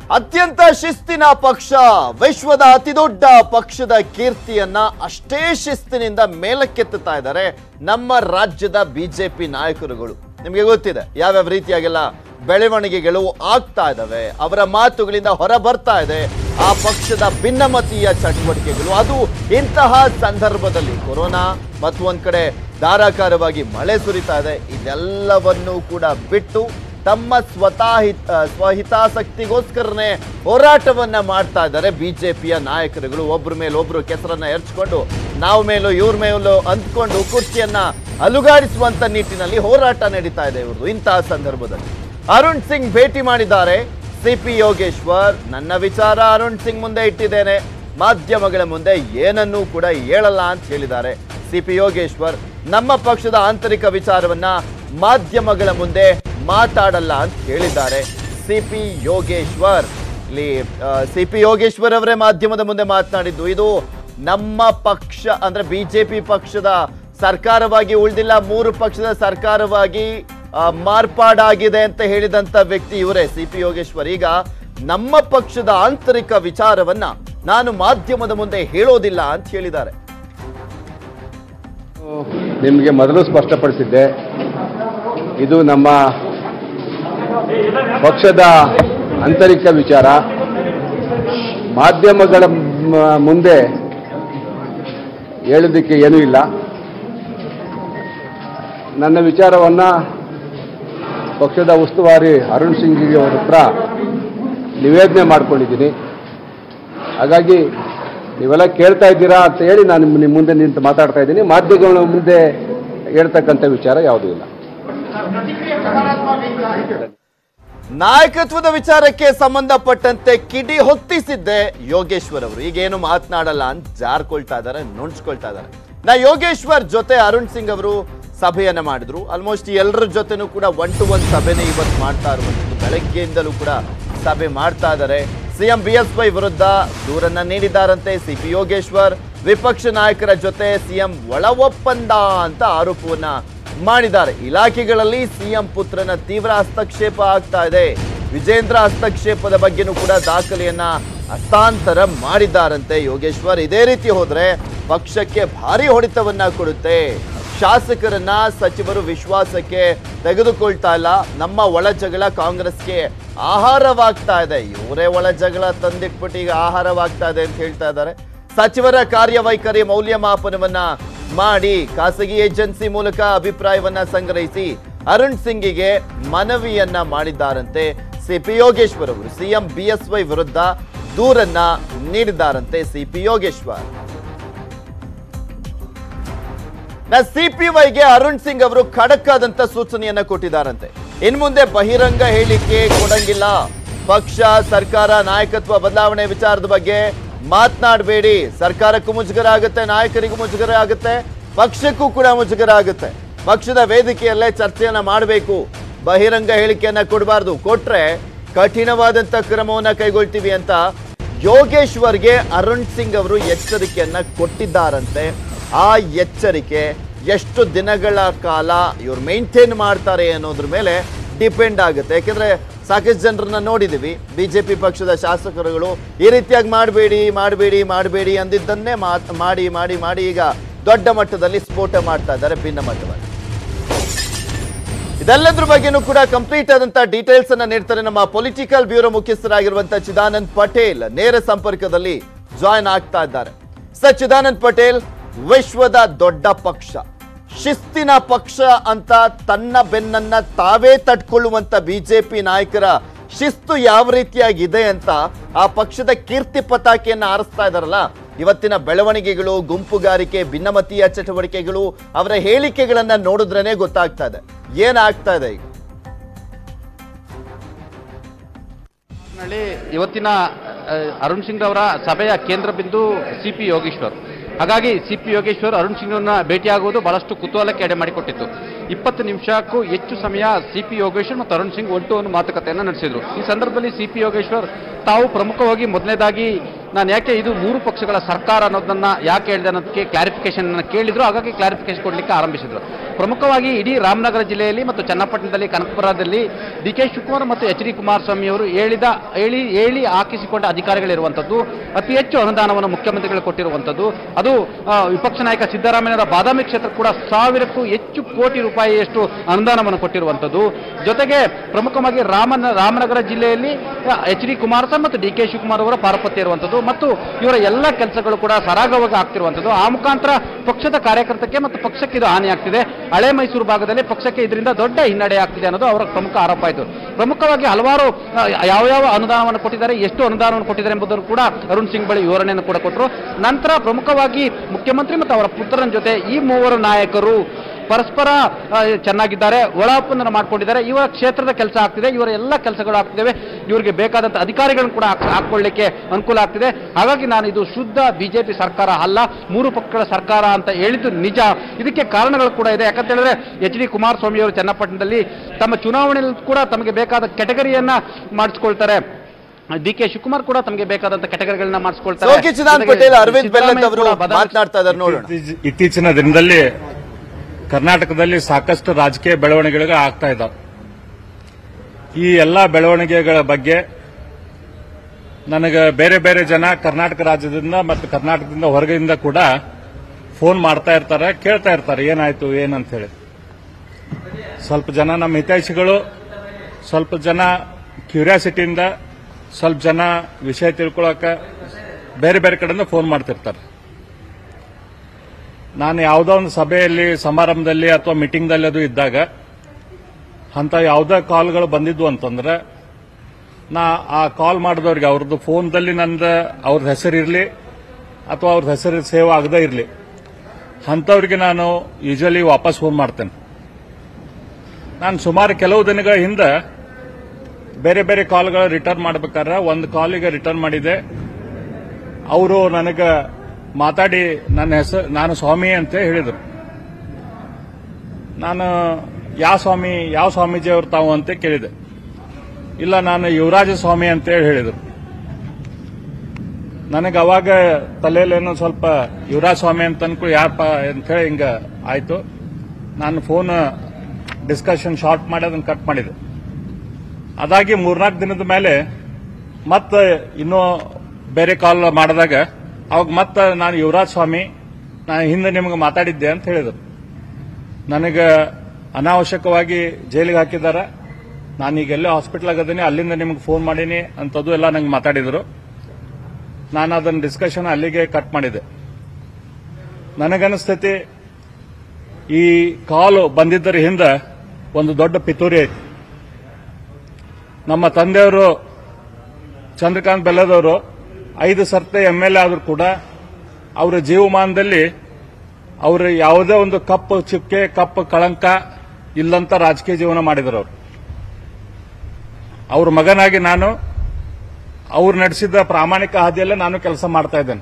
ಅತ್ಯಂತ ಶಿಸ್ತಿನ ಪಕ್ಷ ವಿಶ್ವದ ಅತಿದೊಡ್ಡ ಪಕ್ಷದ ಕೀರ್ತಿಯನ್ನ ಅಷ್ಟೇ ಶಿಸ್ತಿನಿಂದ ಮೇಲಕ್ಕೆತ್ತುತ್ತಾ ಇದ್ದಾರೆ ನಮ್ಮ ರಾಜ್ಯದ ಬಿಜೆಪಿ ನಾಯಕರುಗಳು ನಿಮಗೆ ಗೊತ್ತಿದೆ ಯಾವ್ಯಾವ ರೀತಿಯಾಗೆಲ್ಲ ಬೆಳವಣಿಗೆಗಳು ಆಗ್ತಾ ಇದಾವೆ ಅವರ ಮಾತುಗಳಿಂದ ಹೊರ ಬರ್ತಾ ಇದೆ ಆ ಪಕ್ಷದ ಭಿನ್ನಮತೀಯ ಚಟುವಟಿಕೆಗಳು ಅದು ಇಂತಹ ಸಂದರ್ಭದಲ್ಲಿ ಕೊರೋನಾ ಮತ್ತು ಒಂದ್ ಕಡೆ ಧಾರಾಕಾರವಾಗಿ ಮಳೆ ಸುರಿತಾ ಇದೆ ಇದೆಲ್ಲವನ್ನೂ ಕೂಡ ಬಿಟ್ಟು ತಮ್ಮ ಸ್ವತಃ ಹಿತ ಸ್ವಹಿತಾಸಕ್ತಿಗೋಸ್ಕರನೇ ಹೋರಾಟವನ್ನ ಮಾಡ್ತಾ ಇದ್ದಾರೆ ಬಿಜೆಪಿಯ ನಾಯಕರುಗಳು ಒಬ್ರ ಮೇಲೆ ಒಬ್ರು ಕೆಸರನ್ನ ಎರಚ್ಕೊಂಡು ನಾವು ಮೇಲೂ ಇವ್ರ ಮೇಲೂ ಅಂದ್ಕೊಂಡು ಕುರ್ಚಿಯನ್ನ ಅಲುಗಾಡಿಸುವಂತ ನಿಟ್ಟಿನಲ್ಲಿ ಹೋರಾಟ ನಡೀತಾ ಇದೆ ಇವ್ರದ್ದು ಇಂತಹ ಸಂದರ್ಭದಲ್ಲಿ ಅರುಣ್ ಸಿಂಗ್ ಭೇಟಿ ಮಾಡಿದ್ದಾರೆ ಸಿಪಿ ಯೋಗೇಶ್ವರ್ ನನ್ನ ವಿಚಾರ ಅರುಣ್ ಸಿಂಗ್ ಮುಂದೆ ಇಟ್ಟಿದ್ದೇನೆ ಮಾಧ್ಯಮಗಳ ಮುಂದೆ ಏನನ್ನೂ ಕೂಡ ಹೇಳಲ್ಲ ಅಂತ ಹೇಳಿದ್ದಾರೆ ಸಿಪಿ ಯೋಗೇಶ್ವರ್ ನಮ್ಮ ಪಕ್ಷದ ಆಂತರಿಕ ವಿಚಾರವನ್ನ ಮಾಧ್ಯಮಗಳ ಮುಂದೆ ಮಾತಾಡಲ್ಲ ಅಂತ ಹೇಳಿದ್ದಾರೆ ಸಿಪಿ ಯೋಗೇಶ್ವರ್ ಇಲ್ಲಿ ಸಿಪಿ ಯೋಗೇಶ್ವರ್ ಅವರೇ ಮಾಧ್ಯಮದ ಮುಂದೆ ಮಾತನಾಡಿದ್ದು ಇದು ನಮ್ಮ ಪಕ್ಷ ಅಂದ್ರೆ ಬಿಜೆಪಿ ಪಕ್ಷದ ಸರ್ಕಾರವಾಗಿ ಉಳಿದಿಲ್ಲ ಮೂರು ಪಕ್ಷದ ಸರ್ಕಾರವಾಗಿ ಆ, ಮಾರ್ಪಾಡಾಗಿದೆ ಅಂತ ಹೇಳಿದಂತ ವ್ಯಕ್ತಿ ಇವರೇ ಸಿ ಪಿ ಯೋಗೇಶ್ವರ್ ಈಗ ನಮ್ಮ ಪಕ್ಷದ ಆಂತರಿಕ ವಿಚಾರವನ್ನ ನಾನು ಮಾಧ್ಯಮದ ಮುಂದೆ ಹೇಳೋದಿಲ್ಲ ಅಂತ ಹೇಳಿದ್ದಾರೆ ನಿಮಗೆ ಮೊದಲು ಸ್ಪಷ್ಟಪಡಿಸಿದ್ದೆ ಇದು ನಮ್ಮ ಪಕ್ಷದ ಆಂತರಿಕ ವಿಚಾರ ಮಾಧ್ಯಮಗಳ ಮ- ಮುಂದೆ ಹೇಳೋದಕ್ಕೆ ಏನೂ ಇಲ್ಲ ನನ್ನ ವಿಚಾರವನ್ನ ಪಕ್ಷದ ಉಸ್ತುವಾರಿ ಅರುಣ್ ಸಿಂಗ್ಗೆ ಅವ್ರ ಹತ್ರ ನಿವೇದನೆ ಮಾಡ್ಕೊಂಡಿದ್ದೀನಿ ಹಾಗಾಗಿ ನೀವೆಲ್ಲ ಕೇಳ್ತಾ ಇದ್ದೀರಾ ಅಂತ ಹೇಳಿ ನಾನು ನಿಮ್ಮ ನಿಮ್ಮ ಮುಂದೆ ನಿಂತು ಮಾತಾಡ್ತಾ ಇದ್ದೀನಿ ಮಾಧ್ಯಮಗಳ ಮುಂದೆ ಹೇಳ್ತಕ್ಕಂಥ ವಿಚಾರ ಯಾವುದೂ ಇಲ್ಲ ನಾಯಕತ್ವದ ವಿಚಾರಕ್ಕೆ ಸಂಬಂಧಪಟ್ಟಂತೆ ಕಿಡಿ ಹೊತ್ತಿಸಿದ್ದೆ ಯೋಗೇಶ್ವರ್ ಅವರು ಈಗೇನು ಮಾತನಾಡಲ್ಲ ಅಂತ ಜಾರ್ಕೊಳ್ತಾ ಇದ್ದಾರೆ ನುಣ್ಸ್ಕೊಳ್ತಾ ಇದ್ದಾರೆ ನಾ ಯೋಗೇಶ್ವರ್ ಜೊತೆ ಅರುಣ್ ಸಿಂಗ್ ಅವರು ಸಭೆಯನ್ನ ಮಾಡಿದ್ರು ಆಲ್ಮೋಸ್ಟ್ ಎಲ್ಲರ ಜೊತೆನೂ ಕೂಡ ಒನ್ ಟು ಒನ್ ಸಭೆನೇ ಇವತ್ತು ಮಾಡ್ತಾ ಇರುವಂಥದ್ದು ಬೆಳಗ್ಗೆಯಿಂದಲೂ ಕೂಡ ಸಭೆ ಮಾಡ್ತಾ ಇದ್ದಾರೆ ಸಿಎಂ ಬಿ ಎಸ್ ವೈ ವಿರುದ್ಧ ದೂರನ್ನ ನೀಡಿದ್ದಾರಂತೆ ಸಿ ಪಿ ಯೋಗೇಶ್ವರ್ ವಿಪಕ್ಷ ನಾಯಕರ ಜೊತೆ ಸಿಎಂ ಒಳ ಒಪ್ಪಂದ ಅಂತ ಆರೋಪವನ್ನ ಮಾಡಿದ್ದಾರೆ ಇಲಾಖೆಗಳಲ್ಲಿ ಸಿಎಂ ಪುತ್ರನ ತೀವ್ರ ಹಸ್ತಕ್ಷೇಪ ಆಗ್ತಾ ಇದೆ ವಿಜೇಂದ್ರ ಹಸ್ತಕ್ಷೇಪದ ಬಗ್ಗೆನೂ ಕೂಡ ದಾಖಲೆಯನ್ನ ಹಸ್ತಾಂತರ ಮಾಡಿದ್ದಾರಂತೆ ಯೋಗೇಶ್ವರ್ ಇದೇ ರೀತಿ ಹೋದ್ರೆ ಪಕ್ಷಕ್ಕೆ ಭಾರಿ ಹೊಡೆತವನ್ನ ಕೊಡುತ್ತೆ ಶಾಸಕರನ್ನ ಸಚಿವರು ವಿಶ್ವಾಸಕ್ಕೆ ತೆಗೆದುಕೊಳ್ತಾ ಇಲ್ಲ ನಮ್ಮ ಒಳ ಜಗಳ ಕಾಂಗ್ರೆಸ್ಗೆ ಆಹಾರವಾಗ್ತಾ ಇದೆ ಇವರೇ ಒಳ ಜಗಳ ತಂದಿಟ್ಬಿಟ್ಟು ಈಗ ಆಹಾರವಾಗ್ತಾ ಇದೆ ಅಂತ ಹೇಳ್ತಾ ಇದ್ದಾರೆ ಸಚಿವರ ಕಾರ್ಯವೈಖರಿ ಮೌಲ್ಯಮಾಪನವನ್ನ ಮಾಡಿ ಖಾಸಗಿ ಏಜೆನ್ಸಿ ಮೂಲಕ ಅಭಿಪ್ರಾಯವನ್ನ ಸಂಗ್ರಹಿಸಿ ಅರುಣ್ ಸಿಂಗಿಗೆ ಮನವಿಯನ್ನ ಮಾಡಿದ್ದಾರಂತೆ ಸಿಪಿ ಯೋಗೇಶ್ವರ್ ಅವರು ಸಿಎಂ ಬಿಎಸ್ವೈ ವಿರುದ್ಧ ದೂರನ್ನ ನೀಡಿದ್ದಾರಂತೆ ಸಿಪಿ ಯೋಗೇಶ್ವರ್ ಸಿಪಿವೈಗೆ ಅರುಣ್ ಸಿಂಗ್ ಅವರು ಖಡಕ್ ಆದಂತ ಸೂಚನೆಯನ್ನ ಕೊಟ್ಟಿದ್ದಾರಂತೆ ಇನ್ ಮುಂದೆ ಬಹಿರಂಗ ಹೇಳಿಕೆ ಕೊಡಂಗಿಲ್ಲ ಪಕ್ಷ ಸರ್ಕಾರ ನಾಯಕತ್ವ ಬದಲಾವಣೆ ವಿಚಾರದ ಬಗ್ಗೆ ಮಾತನಾಡಬೇಡಿ ಸರ್ಕಾರಕ್ಕೂ ಮುಜುಗರ ಆಗುತ್ತೆ ನಾಯಕರಿಗೂ ಮುಜುಗರ ಆಗುತ್ತೆ ಪಕ್ಷಕ್ಕೂ ಕೂಡ ಮುಜುಗರ ಆಗುತ್ತೆ ಪಕ್ಷದ ವೇದಿಕೆಯಲ್ಲೇ ಚರ್ಚೆಯನ್ನ ಮಾಡಬೇಕು ಬಹಿರಂಗ ಹೇಳಿಕೆಯನ್ನ ಕೊಡಬಾರ್ದು ಕೊಟ್ರೆ ಕಠಿಣವಾದಂತ ಕ್ರಮವನ್ನ ಕೈಗೊಳ್ತೀವಿ ಅಂತ ಯೋಗೇಶ್ವರ್ಗೆ ಅರುಣ್ ಸಿಂಗ್ ಅವರು ಎಚ್ಚರಿಕೆಯನ್ನ ಕೊಟ್ಟಿದ್ದಾರಂತೆ ಆ ಎಚ್ಚರಿಕೆ ಎಷ್ಟು ದಿನಗಳ ಕಾಲ ಇವ್ರು ಮೇಂಟೈನ್ ಮಾಡ್ತಾರೆ ಅನ್ನೋದ್ರ ಮೇಲೆ ಡಿಪೆಂಡ್ ಆಗುತ್ತೆ ಯಾಕೆಂದ್ರೆ ಸಾಕಷ್ಟು ಜನರನ್ನ ನೋಡಿದೀವಿ ಬಿಜೆಪಿ ಪಕ್ಷದ ಶಾಸಕರುಗಳು ಈ ರೀತಿಯಾಗಿ ಮಾಡಬೇಡಿ ಮಾಡಬೇಡಿ ಮಾಡಬೇಡಿ ಅಂದಿದ್ದನ್ನೇ ಮಾತ್ ಮಾಡಿ ಮಾಡಿ ಮಾಡಿ ಈಗ ದೊಡ್ಡ ಮಟ್ಟದಲ್ಲಿ ಸ್ಫೋಟ ಮಾಡ್ತಾ ಇದ್ದಾರೆ ಭಿನ್ನ ಮಟ್ಟದಲ್ಲಿ ಇದೆಲ್ಲದ್ರ ಬಗ್ಗೆನೂ ಕೂಡ ಕಂಪ್ಲೀಟ್ ಆದಂತ ಡೀಟೇಲ್ಸ್ ಅನ್ನ ನೀಡ್ತಾರೆ ನಮ್ಮ ಪೊಲಿಟಿಕಲ್ ಬ್ಯೂರೋ ಮುಖ್ಯಸ್ಥರಾಗಿರುವಂತಹ ಚಿದಾನಂದ್ ಪಟೇಲ್ ನೇರ ಸಂಪರ್ಕದಲ್ಲಿ ಜಾಯ್ನ್ ಆಗ್ತಾ ಇದ್ದಾರೆ ಸರ್ ಚಿದಾನಂದ್ ಪಟೇಲ್ ವಿಶ್ವದ ದೊಡ್ಡ ಪಕ್ಷ ಶಿಸ್ತಿನ ಪಕ್ಷ ಅಂತ ತನ್ನ ಬೆನ್ನನ್ನ ತಾವೇ ತಟ್ಕೊಳ್ಳುವಂತ ಬಿಜೆಪಿ ನಾಯಕರ ಶಿಸ್ತು ಯಾವ ರೀತಿಯಾಗಿದೆ ಅಂತ ಆ ಪಕ್ಷದ ಕೀರ್ತಿ ಪತಾಕೆಯನ್ನ ಆರಿಸ್ತಾ ಇದಾರಲ್ಲ ಇವತ್ತಿನ ಬೆಳವಣಿಗೆಗಳು ಗುಂಪುಗಾರಿಕೆ ಭಿನ್ನಮತೀಯ ಚಟುವಟಿಕೆಗಳು ಅವರ ಹೇಳಿಕೆಗಳನ್ನ ನೋಡಿದ್ರೇನೆ ಗೊತ್ತಾಗ್ತಾ ಇದೆ ಏನಾಗ್ತಾ ಇದೆ ಈಗ ನಲ್ಲಿ ಇವತ್ತಿನ ಆ, ಅರುಣ್ ಸಿಂಗ್ ಅವರ ಸಭೆಯ ಕೇಂದ್ರ ಬಿಂದು ಸಿ ಪಿ ಯೋಗೇಶ್ವರ್ ಹಾಗಾಗಿ ಸಿ ಪಿ ಯೋಗೇಶ್ವರ್ ಅರುಣ್ ಸಿಂಗ್ ಅವರನ್ನ ಭೇಟಿಯಾಗುವುದು ಬಹಳಷ್ಟು ಕುತೂಹಲಕ್ಕೆ ಎಡೆ ಮಾಡಿಕೊಟ್ಟಿತ್ತು ಇಪ್ಪತ್ತು ನಿಮಿಷಕ್ಕೂ ಹೆಚ್ಚು ಸಮಯ ಸಿ ಪಿ ಯೋಗೇಶ್ವರ್ ಮತ್ತು ಅರುಣ್ ಸಿಂಗ್ ಒಟ್ಟು ಒಂದು ಮಾತುಕತೆಯನ್ನು ನಡೆಸಿದ್ರು ಈ ಸಂದರ್ಭದಲ್ಲಿ ಸಿ ಪಿ ಯೋಗೇಶ್ವರ್ ತಾವು ಪ್ರಮುಖವಾಗಿ ಮೊದಲನೇದಾಗಿ ನಾನು ಯಾಕೆ ಇದು ಮೂರು ಪಕ್ಷಗಳ ಸರ್ಕಾರ ಅನ್ನೋದನ್ನ ಯಾಕೆ ಹೇಳಿದೆ ಅನ್ನೋದಕ್ಕೆ ಕ್ಲಾರಿಫಿಕೇಶನ್ ಕೇಳಿದ್ರು ಹಾಗಾಗಿ ಕ್ಲಾರಿಫಿಕೇಶನ್ ಕೊಡಲಿಕ್ಕೆ ಆರಂಭಿಸಿದ್ರು ಪ್ರಮುಖವಾಗಿ ಇಡೀ ರಾಮನಗರ ಜಿಲ್ಲೆಯಲ್ಲಿ ಮತ್ತು ಚನ್ನಪಟ್ಟಣದಲ್ಲಿ ಕನಕಪುರದಲ್ಲಿ ಡಿ ಕೆ ಶಿವಕುಮಾರ್ ಮತ್ತು ಎಚ್ ಡಿ ಕುಮಾರಸ್ವಾಮಿ ಅವರು ಹೇಳಿದ ಹೇಳಿ ಹೇಳಿ ಹಾಕಿಸಿಕೊಂಡ ಅಧಿಕಾರಿಗಳಿರುವಂಥದ್ದು ಅತಿ ಹೆಚ್ಚು ಅನುದಾನವನ್ನು ಮುಖ್ಯಮಂತ್ರಿಗಳು ಕೊಟ್ಟಿರುವಂಥದ್ದು ಅದು ಆ, ವಿಪಕ್ಷ ನಾಯಕ ಸಿದ್ದರಾಮಯ್ಯರ ಬಾದಾಮಿ ಕ್ಷೇತ್ರ ಕೂಡ ಸಾವಿರಕ್ಕೂ ಹೆಚ್ಚು ಕೋಟಿ ರೂಪಾಯಿಯಷ್ಟು ಅನುದಾನವನ್ನು ಕೊಟ್ಟಿರುವಂಥದ್ದು ಜೊತೆಗೆ ಪ್ರಮುಖವಾಗಿ ರಾಮನ ರಾಮನಗರ ಜಿಲ್ಲೆಯಲ್ಲಿ ಎಚ್ ಡಿ ಕುಮಾರಸ್ವಾಮಿ ಮತ್ತು ಡಿ ಕೆ ಶಿವಕುಮಾರ್ ಅವರ ಪಾರಪತ್ಯ ಇರುವಂಥದ್ದು ಮತ್ತು ಇವರ ಎಲ್ಲ ಕೆಲಸಗಳು ಕೂಡ ಸರಾಗವಾಗಿ ಆಗ್ತಿರುವಂಥದ್ದು ಆ ಮುಖಾಂತರ ಪಕ್ಷದ ಕಾರ್ಯಕರ್ತಕ್ಕೆ ಮತ್ತು ಪಕ್ಷಕ್ಕೆ ಇದು ಹಾನಿ ಆಗ್ತಿದೆ ಹಳೆ ಮೈಸೂರು ಭಾಗದಲ್ಲಿ ಪಕ್ಷಕ್ಕೆ ಇದರಿಂದ ದೊಡ್ಡ ಹಿನ್ನಡೆ ಆಗ್ತಿದೆ ಅನ್ನೋದು ಅವರ ಪ್ರಮುಖ ಆರೋಪ ಆಯಿತು ಪ್ರಮುಖವಾಗಿ ಹಲವಾರು ಆ, ಯಾವ ಯಾವ ಅನುದಾನವನ್ನು ಕೊಟ್ಟಿದ್ದಾರೆ ಎಷ್ಟು ಅನುದಾನವನ್ನು ಕೊಟ್ಟಿದ್ದಾರೆ ಎಂಬುದನ್ನು ಕೂಡ ಅರುಣ್ ಸಿಂಗ್ ಬಳಿ ವಿವರಣೆಯನ್ನು ಕೂಡ ಕೊಟ್ಟರು ನಂತರ ಪ್ರಮುಖವಾಗಿ ಮುಖ್ಯಮಂತ್ರಿ ಮತ್ತು ಅವರ ಪುತ್ರನ ಜೊತೆ ಈ ಮೂವರು ನಾಯಕರು ಪರಸ್ಪರ ಆ, ಚೆನ್ನಾಗಿದ್ದಾರೆ ಒಳ ಒಪ್ಪಂದನ ಮಾಡ್ಕೊಂಡಿದ್ದಾರೆ ಇವರ ಕ್ಷೇತ್ರದ ಕೆಲಸ ಆಗ್ತಿದೆ ಇವರ ಎಲ್ಲ ಕೆಲಸಗಳು ಆಗ್ತಿದ್ದಾವೆ ಇವರಿಗೆ ಬೇಕಾದಂಥ ಅಧಿಕಾರಿಗಳನ್ನು ಕೂಡ ಹಾಕ್- ಹಾಕೊಳ್ಳಿಕ್ಕೆ ಅನುಕೂಲ ಆಗ್ತಿದೆ ಹಾಗಾಗಿ ನಾನು ಇದು ಶುದ್ಧ ಬಿಜೆಪಿ ಸರ್ಕಾರ ಅಲ್ಲ ಮೂರು ಪಕ್ಷಗಳ ಸರ್ಕಾರ ಅಂತ ಹೇಳಿದ್ದು ನಿಜ ಇದಕ್ಕೆ ಕಾರಣಗಳು ಕೂಡ ಇದೆ ಯಾಕಂತ ಹೇಳಿದ್ರೆ ಎಚ್ ಡಿ ಕುಮಾರಸ್ವಾಮಿ ಅವರು ಚನ್ನಪಟ್ಟಣದಲ್ಲಿ ತಮ್ಮ ಚುನಾವಣೆಯಲ್ಲಿ ಕೂಡ ತಮಗೆ ಬೇಕಾದ ಕೆಟಗರಿಯನ್ನ ಮಾಡಿಸ್ಕೊಳ್ತಾರೆ ಡಿ ಕೆ ಶಿವಕುಮಾರ್ ಕೂಡ ತಮಗೆ ಬೇಕಾದಂತ ಕೆಟಗರಿಗಳನ್ನ ಮಾಡಿಸ್ಕೊಳ್ತಾರೆ ಸೋಕಿ ಚಿದಾನ್ ಜೊತೆಗೆ ಪಟೇಲ್ ಅರವಿಂದ್ ಬೆಲ್ಲತ್ ಸಿದ್ದರಾಮಯ್ಯ ಅವರು ಕೂಡ ಬದಾಮಿ ಮಾತನಾಡ್ತಾ ಇದ್ದಾರೆ ನೋಡೋಣ ಇತ್ತೀಚ- ಇತ್ತೀಚಿನ ದಿನದಲ್ಲಿ ಕರ್ನಾಟಕದಲ್ಲಿ ಸಾಕಷ್ಟು ರಾಜಕೀಯ ಬೆಳವಣಿಗೆಗಳು ಆಗ್ತಾ ಇದ್ದಾವೆ ಈ ಎಲ್ಲ ಬೆಳವಣಿಗೆಗಳ ಬಗ್ಗೆ ನನಗೆ ಬೇರೆ ಬೇರೆ ಜನ ಕರ್ನಾಟಕ ರಾಜ್ಯದಿಂದ ಮತ್ತು ಕರ್ನಾಟಕದಿಂದ ಹೊರಗಿಂದ ಕೂಡ ಫೋನ್ ಮಾಡ್ತಾ ಇರ್ತಾರೆ ಕೇಳ್ತಾ ಇರ್ತಾರೆ ಏನಾಯ್ತು ಏನಂತ ಹೇಳಿ ಸ್ವಲ್ಪ ಜನ ನಮ್ಮ ಹಿತೈಷಿಗಳು ಸ್ವಲ್ಪ ಜನ ಕ್ಯೂರಿಯಾಸಿಟಿಯಿಂದ ಸ್ವಲ್ಪ ಜನ ವಿಷಯ ತಿಳ್ಕೊಳಕ ಬೇರೆ ಬೇರೆ ಕಡೆಯಿಂದ ಫೋನ್ ಮಾಡ್ತಿರ್ತಾರೆ ನಾನು ಯಾವುದೋ ಒಂದು ಸಭೆಯಲ್ಲಿ ಸಮಾರಂಭದಲ್ಲಿ ಅಥವಾ ಮೀಟಿಂಗ್ದಲ್ಲಿ ಅದು ಇದ್ದಾಗ ಅಂತ ಯಾವುದೇ ಕಾಲ್ಗಳು ಬಂದಿದ್ವು ಅಂತಂದ್ರೆ ನಾ ಆ ಕಾಲ್ ಮಾಡಿದವ್ರಿಗೆ ಅವ್ರದ್ದು ಫೋನ್ದಲ್ಲಿ ನಂದು ಅವ್ರದ್ದು ಹೆಸರಿರಲಿ ಅಥವಾ ಅವ್ರದ್ದು ಹೆಸರು ಸೇವ್ ಆಗದೇ ಇರಲಿ ಅಂಥವ್ರಿಗೆ ನಾನು ಯೂಶಲಿ ವಾಪಸ್ ಫೋನ್ ಮಾಡ್ತೇನೆ ನಾನು ಸುಮಾರು ಕೆಲವು ದಿನಗಳ ಹಿಂದೆ ಬೇರೆ ಬೇರೆ ಕಾಲ್ಗಳು ರಿಟರ್ನ್ ಮಾಡ್ಬೇಕಾದ್ರೆ ಒಂದು ಕಾಲಿಗೆ ರಿಟರ್ನ್ ಮಾಡಿದೆ ಅವರು ನನಗೆ ಮಾತಾಡಿ ನನ್ನ ಹೆಸರು ನಾನು ಸ್ವಾಮಿ ಅಂತ ಹೇಳಿದರು ನಾನು ಯಾವ ಸ್ವಾಮಿ ಯಾವ ಸ್ವಾಮೀಜಿ ಅವ್ರು ತಾವು ಅಂತ ಕೇಳಿದೆ ಇಲ್ಲ ನಾನು ಯುವರಾಜ ಸ್ವಾಮಿ ಅಂತ ಹೇಳಿ ಹೇಳಿದರು ನನಗೆ ಅವಾಗ ತಲೆಯಲ್ಲೇನೋ ಸ್ವಲ್ಪ ಯುವರಾಜ ಸ್ವಾಮಿ ಅಂತ ಅನ್ಕೊ ಯಾರಪ್ಪ ಹೇಳಿ ಹಿಂಗ ಆಯ್ತು ನಾನು ಫೋನ್ ಡಿಸ್ಕಷನ್ ಶಾರ್ಟ್ ಮಾಡಿ ಅದನ್ನು ಕಟ್ ಮಾಡಿದೆ ಅದಾಗಿ ಮೂರ್ನಾಲ್ಕು ದಿನದ ಮೇಲೆ ಮತ್ತೆ ಇನ್ನೂ ಬೇರೆ ಕಾಲ್ ಮಾಡಿದಾಗ ಅವಾಗ ಮತ್ತೆ ನಾನು ಯುವರಾಜ್ ಸ್ವಾಮಿ ನಾನು ಹಿಂದೆ ನಿಮಗೆ ಮಾತಾಡಿದ್ದೆ ಅಂತ ಹೇಳಿದರು ನನಗೆ ಅನಾವಶ್ಯಕವಾಗಿ ಜೈಲಿಗೆ ಹಾಕಿದ್ದಾರೆ ನಾನೀಗ ಎಲ್ಲೇ ಹಾಸ್ಪಿಟಲ್ ಆಗದೀನಿ ಅಲ್ಲಿಂದ ನಿಮಗೆ ಫೋನ್ ಮಾಡೀನಿ ಅಂತದ್ದು ಎಲ್ಲ ನಂಗೆ ಮಾತಾಡಿದರು ನಾನು ಅದನ್ನು ಡಿಸ್ಕಷನ್ ಅಲ್ಲಿಗೆ ಕಟ್ ಮಾಡಿದೆ ನನಗನಿಸ್ತೈತಿ ಈ ಕಾಲು ಬಂದಿದ್ದರ ಹಿಂದೆ ಒಂದು ದೊಡ್ಡ ಪಿತೂರಿ ಐತಿ ನಮ್ಮ ತಂದೆಯವರು ಚಂದ್ರಕಾಂತ್ ಬೆಲ್ಲದವರು ಐದು ಸರ್ತೆ ಎಂ ಎಲ್ ಎ ಆದರೂ ಕೂಡ ಅವರ ಜೀವಮಾನದಲ್ಲಿ ಅವರು ಯಾವುದೇ ಒಂದು ಕಪ್ಪು ಚುಕ್ಕೆ ಕಪ್ಪು ಕಳಂಕ ಇಲ್ಲಂತ ರಾಜಕೀಯ ಜೀವನ ಮಾಡಿದರು ಅವರು ಅವ್ರ ಮಗನಾಗಿ ನಾನು ಅವ್ರು ನಡೆಸಿದ ಪ್ರಾಮಾಣಿಕ ಹಾದಿಯಲ್ಲೇ ನಾನು ಕೆಲಸ ಮಾಡ್ತಾ ಇದ್ದೇನೆ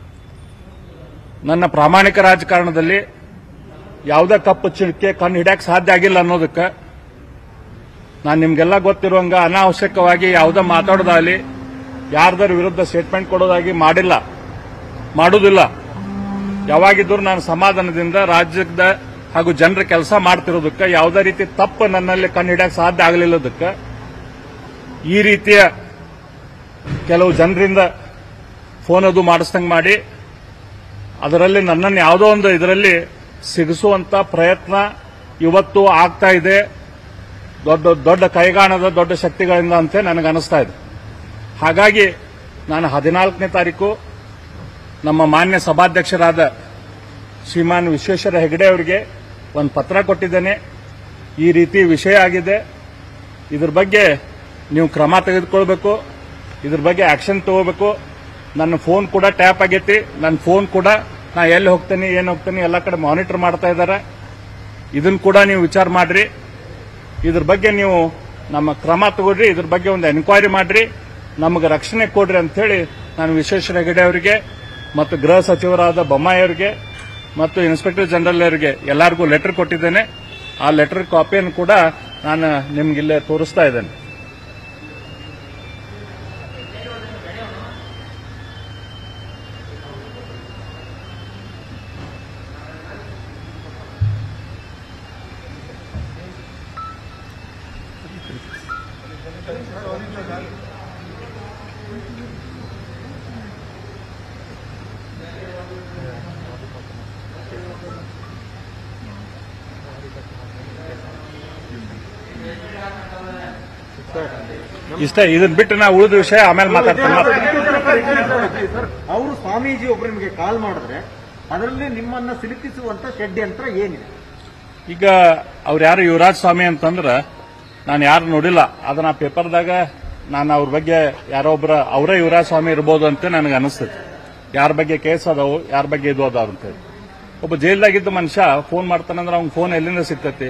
ನನ್ನ ಪ್ರಾಮಾಣಿಕ ರಾಜಕಾರಣದಲ್ಲಿ ಯಾವುದೇ ಕಪ್ಪು ಚುಕ್ಕೆ ಕಣ್ಣು ಹಿಡಿಯಕ್ಕೆ ಸಾಧ್ಯ ಆಗಿಲ್ಲ ಅನ್ನೋದಕ್ಕೆ ನಾನು ನಿಮ್ಗೆಲ್ಲ ಗೊತ್ತಿರುವಂಗ ಅನಾವಶ್ಯಕವಾಗಿ ಯಾವುದೇ ಮಾತಾಡೋದಾಗಲಿ ಯಾರ್ದರ ವಿರುದ್ಧ ಸ್ಟೇಟ್ಮೆಂಟ್ ಕೊಡೋದಾಗಿ ಮಾಡಿಲ್ಲ ಮಾಡುವುದಿಲ್ಲ ಯಾವಾಗಿದ್ದರೂ ನಾನು ಸಮಾಧಾನದಿಂದ ರಾಜ್ಯದ ಹಾಗೂ ಜನರ ಕೆಲಸ ಮಾಡ್ತಿರೋದಕ್ಕೆ ಯಾವುದೇ ರೀತಿ ತಪ್ಪು ನನ್ನಲ್ಲಿ ಕಣ್ಣು ಹಿಡಿಯಕ್ಕೆ ಸಾಧ್ಯ ಆಗಲಿಲ್ಲದಕ್ಕೆ ಈ ರೀತಿಯ ಕೆಲವು ಜನರಿಂದ ಫೋನ್ ಅದು ಮಾಡಿಸ್ದಂಗೆ ಮಾಡಿ ಅದರಲ್ಲಿ ನನ್ನನ್ನು ಯಾವುದೋ ಒಂದು ಇದರಲ್ಲಿ ಸಿಗಿಸುವಂತ ಪ್ರಯತ್ನ ಇವತ್ತು ಆಗ್ತಾ ಇದೆ ದೊಡ್ಡ ದೊಡ್ಡ ಕೈಗಾಣದ ದೊಡ್ಡ ಶಕ್ತಿಗಳಿಂದ ಅಂತ ನನಗೆ ಅನಿಸ್ತಾ ಇದೆ ಹಾಗಾಗಿ ನಾನು ಹದಿನಾಲ್ಕನೇ ತಾರೀಕು ನಮ್ಮ ಮಾನ್ಯ ಸಭಾಧ್ಯಕ್ಷರಾದ ಶ್ರೀಮಾನ್ ವಿಶ್ವೇಶ್ವರ ಹೆಗಡೆ ಅವರಿಗೆ ಒಂದು ಪತ್ರ ಕೊಟ್ಟಿದ್ದೇನೆ ಈ ರೀತಿ ವಿಷಯ ಆಗಿದೆ ಇದ್ರ ಬಗ್ಗೆ ನೀವು ಕ್ರಮ ತೆಗೆದುಕೊಳ್ಬೇಕು ಇದ್ರ ಬಗ್ಗೆ ಆಕ್ಷನ್ ತಗೋಬೇಕು ನನ್ನ ಫೋನ್ ಕೂಡ ಟ್ಯಾಪ್ ಆಗೈತಿ ನನ್ನ ಫೋನ್ ಕೂಡ ನಾ ಎಲ್ಲಿ ಹೋಗ್ತೀನಿ ಏನು ಹೋಗ್ತೀನಿ ಎಲ್ಲ ಕಡೆ ಮಾನಿಟರ್ ಮಾಡ್ತಾ ಇದ್ದಾರೆ ಇದನ್ನ ಕೂಡ ನೀವು ವಿಚಾರ ಮಾಡ್ರಿ ಇದ್ರ ಬಗ್ಗೆ ನೀವು ನಮ್ಮ ಕ್ರಮ ತಗೊಳ್ರಿ ಇದ್ರ ಬಗ್ಗೆ ಒಂದು ಎನ್ಕ್ವೈರಿ ಮಾಡ್ರಿ ನಮಗೆ ರಕ್ಷಣೆ ಕೊಡ್ರಿ ಅಂತ ಹೇಳಿ ನಾನು ವಿಶ್ವೇಶ್ವರ ಹೆಗಡೆ ಅವರಿಗೆ ಮತ್ತು ಗೃಹ ಸಚಿವರಾದ ಬೊಮ್ಮಾಯಿ ಅವರಿಗೆ ಮತ್ತು ಇನ್ಸ್ಪೆಕ್ಟರ್ ಜನರಲ್ ಅವರಿಗೆ ಎಲ್ಲರಿಗೂ ಲೆಟರ್ ಕೊಟ್ಟಿದ್ದೇನೆ ಆ ಲೆಟರ್ ಕಾಪಿಯನ್ನು ಕೂಡ ನಾನು ನಿಮ್ಗಿಲ್ಲೇ ತೋರಿಸ್ತಾ ಇದ್ದೇನೆ ಇಷ್ಟ ಇದನ್ನ ಬಿಟ್ಟು ನಾ ಉಳಿದ ವಿಷಯ ಆಮೇಲೆ ಮಾತಾಡ್ತೀನಿ ಮತ್ತೆ. ಅವರು ಸ್ವಾಮೀಜಿ ಒಬ್ರು ನಿಮಗೆ ಕಾಲ್ ಮಾಡಿದ್ರೆ ಅದರಲ್ಲಿ ನಿಮ್ಮನ್ನ ಸಿಲುಕಿಸುವಂತ ಷಡ್ಯಂತ್ರ ಏನಿದೆ ಈಗ ಅವ್ರು ಯಾರು ಯುವರಾಜ್ ಸ್ವಾಮಿ ಅಂತಂದ್ರ ನಾನು ಯಾರು ನೋಡಿಲ್ಲ ಅದನ್ನ ಆ ಪೇಪರ್ದಾಗ ನಾನು ಅವ್ರ ಬಗ್ಗೆ ಯಾರೋ ಒಬ್ರ ಅವರೇ ಯುವರಾಜ್ ಸ್ವಾಮಿ ಇರ್ಬೋದು ಅಂತ ನನಗೆ ಅನಿಸ್ತೈತಿ ಯಾರ ಬಗ್ಗೆ ಕೇಸ್ ಅದಾವು ಯಾರ ಬಗ್ಗೆ ಇದು ಅದಾವ ಅಂತೇಳಿ ಒಬ್ಬ ಜೈಲ್ದಾಗಿದ್ದ ಮನುಷ್ಯ ಫೋನ್ ಮಾಡ್ತಾನಂದ್ರೆ ಅವ್ನ ಫೋನ್ ಎಲ್ಲಿಂದ ಸಿಗ್ತೈತಿ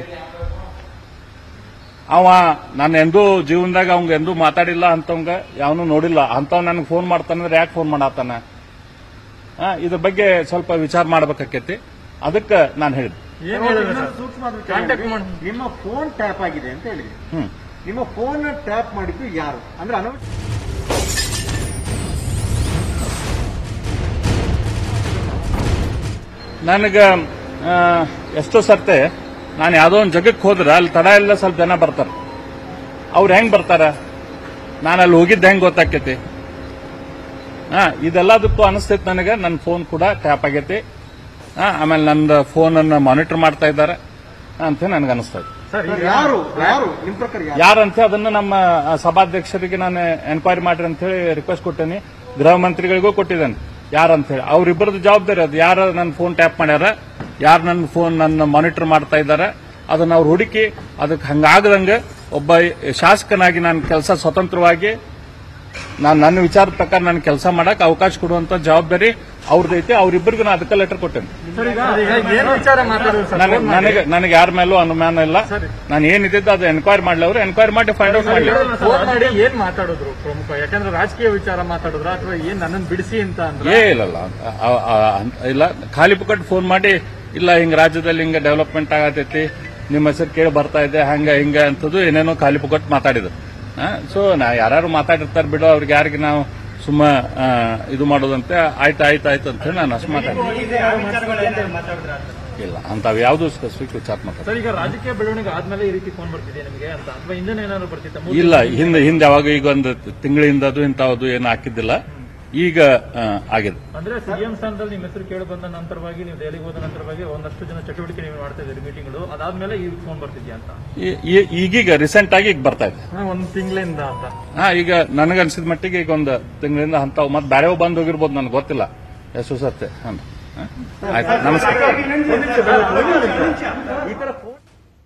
ಅವ ನಾನು ಎಂದೂ ಜೀವನದಾಗ ಅವಂಗ ಎಂದೂ ಮಾತಾಡಿಲ್ಲ ಅಂತವಂಗ ಯಾವನು ನೋಡಿಲ್ಲ ಅಂತವ್ ನನಗೆ ಫೋನ್ ಮಾಡ್ತಾನಂದ್ರೆ ಯಾಕೆ ಫೋನ್ ಮಾಡತ್ತಾನ ಆ, ಇದ್ರ ಬಗ್ಗೆ ಸ್ವಲ್ಪ ವಿಚಾರ ಮಾಡ್ಬೇಕಾಕೈತಿ ಅದಕ್ಕೆ ನಾನು ಹೇಳಿದೆ ಇನ್ನೊಂದು ಸೂಕ್ಷ್ಮವಾದ ವಿಚಾರ ಏನಂದ್ರೆ, ನಿಮ್ಮ ಫೋನ್ ಟ್ಯಾಪ್ ಆಗಿದೆ ಅಂತ ಹೇಳಿದ್ರಿ ಹ್ಮ್ ನಿಮ್ಮ ಫೋನ್ ಟ್ಯಾಪ್ ಮಾಡಿದ್ದು ಯಾರು ಅಂದ್ರೆ ಅನವ ನನಗ ಆ, ಎಷ್ಟೋ ಸರ್ತೆ ನಾನು ಯಾವುದೋ ಒಂದು ಜಗಕ್ಕೆ ಹೋದ್ರೆ ಅಲ್ಲಿ ತಡ ಇಲ್ಲ ಸ್ವಲ್ಪ ಜನ ಬರ್ತಾರೆ ಅವ್ರು ಹೆಂಗ್ ಬರ್ತಾರ ನಾನು ಅಲ್ಲಿ ಹೋಗಿದ್ದು ಹೆಂಗ್ ಗೊತ್ತಾಕೈತಿ ಹಾ ಇದೆಲ್ಲದಕ್ಕೂ ಅನಿಸ್ತೈತಿ ನನಗೆ ನನ್ನ ಫೋನ್ ಕೂಡ ಟ್ಯಾಪ್ ಆಗೈತಿ ಹಾ ಆಮೇಲೆ ನನ್ನ ಫೋನ್ ಅನ್ನ ಮಾನಿಟರ್ ಮಾಡ್ತಾ ಇದ್ದಾರೆ ಅಂತ ನನಗೆ ಅನಿಸ್ತೈತಿ ಯಾರು ಯಾರು ನಿಮ್ ಪ್ರಕಾರ ಯಾರು ಯಾರಂತ ಅದನ್ನ ನಮ್ಮ ಆ, ಸಭಾಧ್ಯಕ್ಷರಿಗೆ ನಾನು ಎನ್ಕ್ವೈರಿ ಮಾಡ್ರಿ ಅಂತ ಹೇಳಿ ರಿಕ್ವೆಸ್ಟ್ ಕೊಟ್ಟೇನಿ ಗೃಹ ಮಂತ್ರಿಗಳಿಗೂ ಕೊಟ್ಟಿದ್ದೇನೆ ಯಾರಂತ ಹೇಳಿ ಅವ್ರಿಬ್ಬರದ್ದು ಜವಾಬ್ದಾರಿ ಅದು ಯಾರು ನನ್ನ ಫೋನ್ ಟ್ಯಾಪ್ ಮಾಡ್ಯಾರ ಯಾರು ನನ್ನ ಫೋನ್ ನನ್ನ ಮಾನಿಟರ್ ಮಾಡ್ತಾ ಇದ್ದಾರೆ ಅದನ್ನ ಅವ್ರು ಹುಡುಕಿ ಅದಕ್ಕೆ ಹಂಗಾಗದಂಗೆ ಒಬ್ಬ ಶಾಸಕನಾಗಿ ನಾನು ಕೆಲಸ ಸ್ವತಂತ್ರವಾಗಿ ನಾನು ನನ್ನ ವಿಚಾರದ ಪ್ರಕಾರ ನಾನು ಕೆಲಸ ಮಾಡಕ್ ಅವಕಾಶ ಕೊಡುವಂತ ಜವಾಬ್ದಾರಿ ಅವ್ರದ್ದೈತಿ ಅವ್ರಿಬ್ಬರಿಗೂ ನಾನು ಅದಕ್ಕೆ ಲೆಟರ್ ಕೊಟ್ಟೇನೆ ಏನ್ ವಿಚಾರ ಮಾತಾಡೋದು ನನಗೆ ನನಗೆ ನನಗೆ ಯಾರ ಮೇಲೂ ಅನುಮಾನ ಇಲ್ಲ ನಾನು ಏನಿದ್ದು ಅದು ಎನ್ಕ್ವೈರಿ ಮಾಡ್ಲಿ ಅವರು ಎನ್ಕ್ವೈರಿ ಮಾಡಿ ಫೈಂಡ್ ಔಟ್ ಮಾಡ್ಲಿ ಫೋನ್ ಮಾಡಿ ಏನ್ ಮಾತಾಡಿದ್ರು ಪ್ರಮುಖ ಯಾಕಂದ್ರೆ ರಾಜಕೀಯ ವಿಚಾರ ಮಾತಾಡಿದ್ರ ಅಥವಾ ಏನ್ ನನ್ನನ್ನು ಬಿಡಿಸಿ ಅಂತ ಅಂದ್ರೆ ಏ ಇಲ್ಲಲ್ಲ ಆ- ಆ- ಆ- ಇಲ್ಲ ಖಾಲಿ ಪುಕ್ಕಟ್ ಫೋನ್ ಮಾಡಿ ಇಲ್ಲ ಹಿಂಗ ರಾಜ್ಯದಲ್ಲಿ ಹಿಂಗ ಡೆವಲಪ್ಮೆಂಟ್ ಆಗತೈತಿ ನಿಮ್ಮ ಹೆಸರು ಕೇಳಿ ಬರ್ತಾ ಇದೆ ಹಂಗ ಹಿಂಗ ಅಂತದ್ದು ಏನೇನೋ ಖಾಲಿ ಪುಕ್ಕಟ್ ಮಾತಾಡಿದ್ರು ಸೊ ನಾ ಯಾರು ಮಾತಾಡಿರ್ತಾರೆ ಬಿಡೋ ಅವ್ರಿಗೆ ಯಾರಿಗೆ ನಾವು ಸುಮ್ಮ ಆ, ಇದು ಮಾಡೋದಂತೆ ಆಯ್ತು ಆಯ್ತು ಆಯ್ತು ಅಂತ ಹೇಳಿ ನಾನು ಅಷ್ಟು ಮಾತಾಡಿದ್ದೆ ಇಲ್ಲ ಅಂತಾವ್ ಯಾವ್ದು ಸ್ಪೆಸಿಫಿಕ್ ವಿಚಾರ ಮಾತಾಡ ಸರ್ ಈಗ ರಾಜಕೀಯ ಬೆಳವಣಿಗೆ ಆದ್ಮೇಲೆ ಈ ರೀತಿ ಫೋನ್ ಬರ್ತಿದೆ ನಿಮಗೆ ಅಂತ ಅಥವಾ ಹಿಂದೆ ಏನಾದ್ರು ಬರ್ತಿತ್ತ ಇಲ್ಲ ಹಿಂದೆ ಹಿಂದೆ ಯಾವಾಗ ಈಗ ಒಂದು ತಿಂಗಳಿಂದ ಅದು ಇಂಥದ್ದು ಏನು ಹಾಕಿದ್ದಿಲ್ಲ ಈಗ ಆ, ಆಗಿದೆ ಅಂದ್ರೆ ಸಿಎಂ ಸ್ಥಾನದಲ್ಲಿ ನಿಮ್ಮ ಹೆಸರು ಕೇಳಿ ಬಂದ ನಂತರವಾಗಿ ನೀವು ದೆಹಲಿಗೆ ಹೋದ ನಂತರವಾಗಿ ಒಂದಷ್ಟು ಜನ ಚಟುವಟಿಕೆ ನೀವು ಮಾಡ್ತಾ ಇದ್ದೀರಿ ಮೀಟಿಂಗ್ಗಳು ಅದಾದ್ಮೇಲೆ ಈ ಫೋನ್ ಬರ್ತಿದ್ಯಾ ಅಂತ ಈ- ಈ- ಈಗೀಗ ರೀಸೆಂಟ್ ಆಗಿ ಈಗ ಬರ್ತಾ ಇದೆ ಒಂದ್ ತಿಂಗಳಿಂದ ಅಂತ ಹಾ ಈಗ ನನಗನ್ಸಿದ ಮಟ್ಟಿಗೆ ಈಗ ಒಂದು ತಿಂಗಳಿಂದ ಅಂತ ಮತ್ತೆ ಬೇರೆ ಬಂದ್ ಹೋಗಿರ್ಬೋದು ನನಗೆ ಗೊತ್ತಿಲ್ಲ ಎಷ್ಟು ಸತ್ತೆ ಹಾಂ ಆಯ್ತು ನಮಸ್ಕಾರ ಈ ತರ ಫೋನ್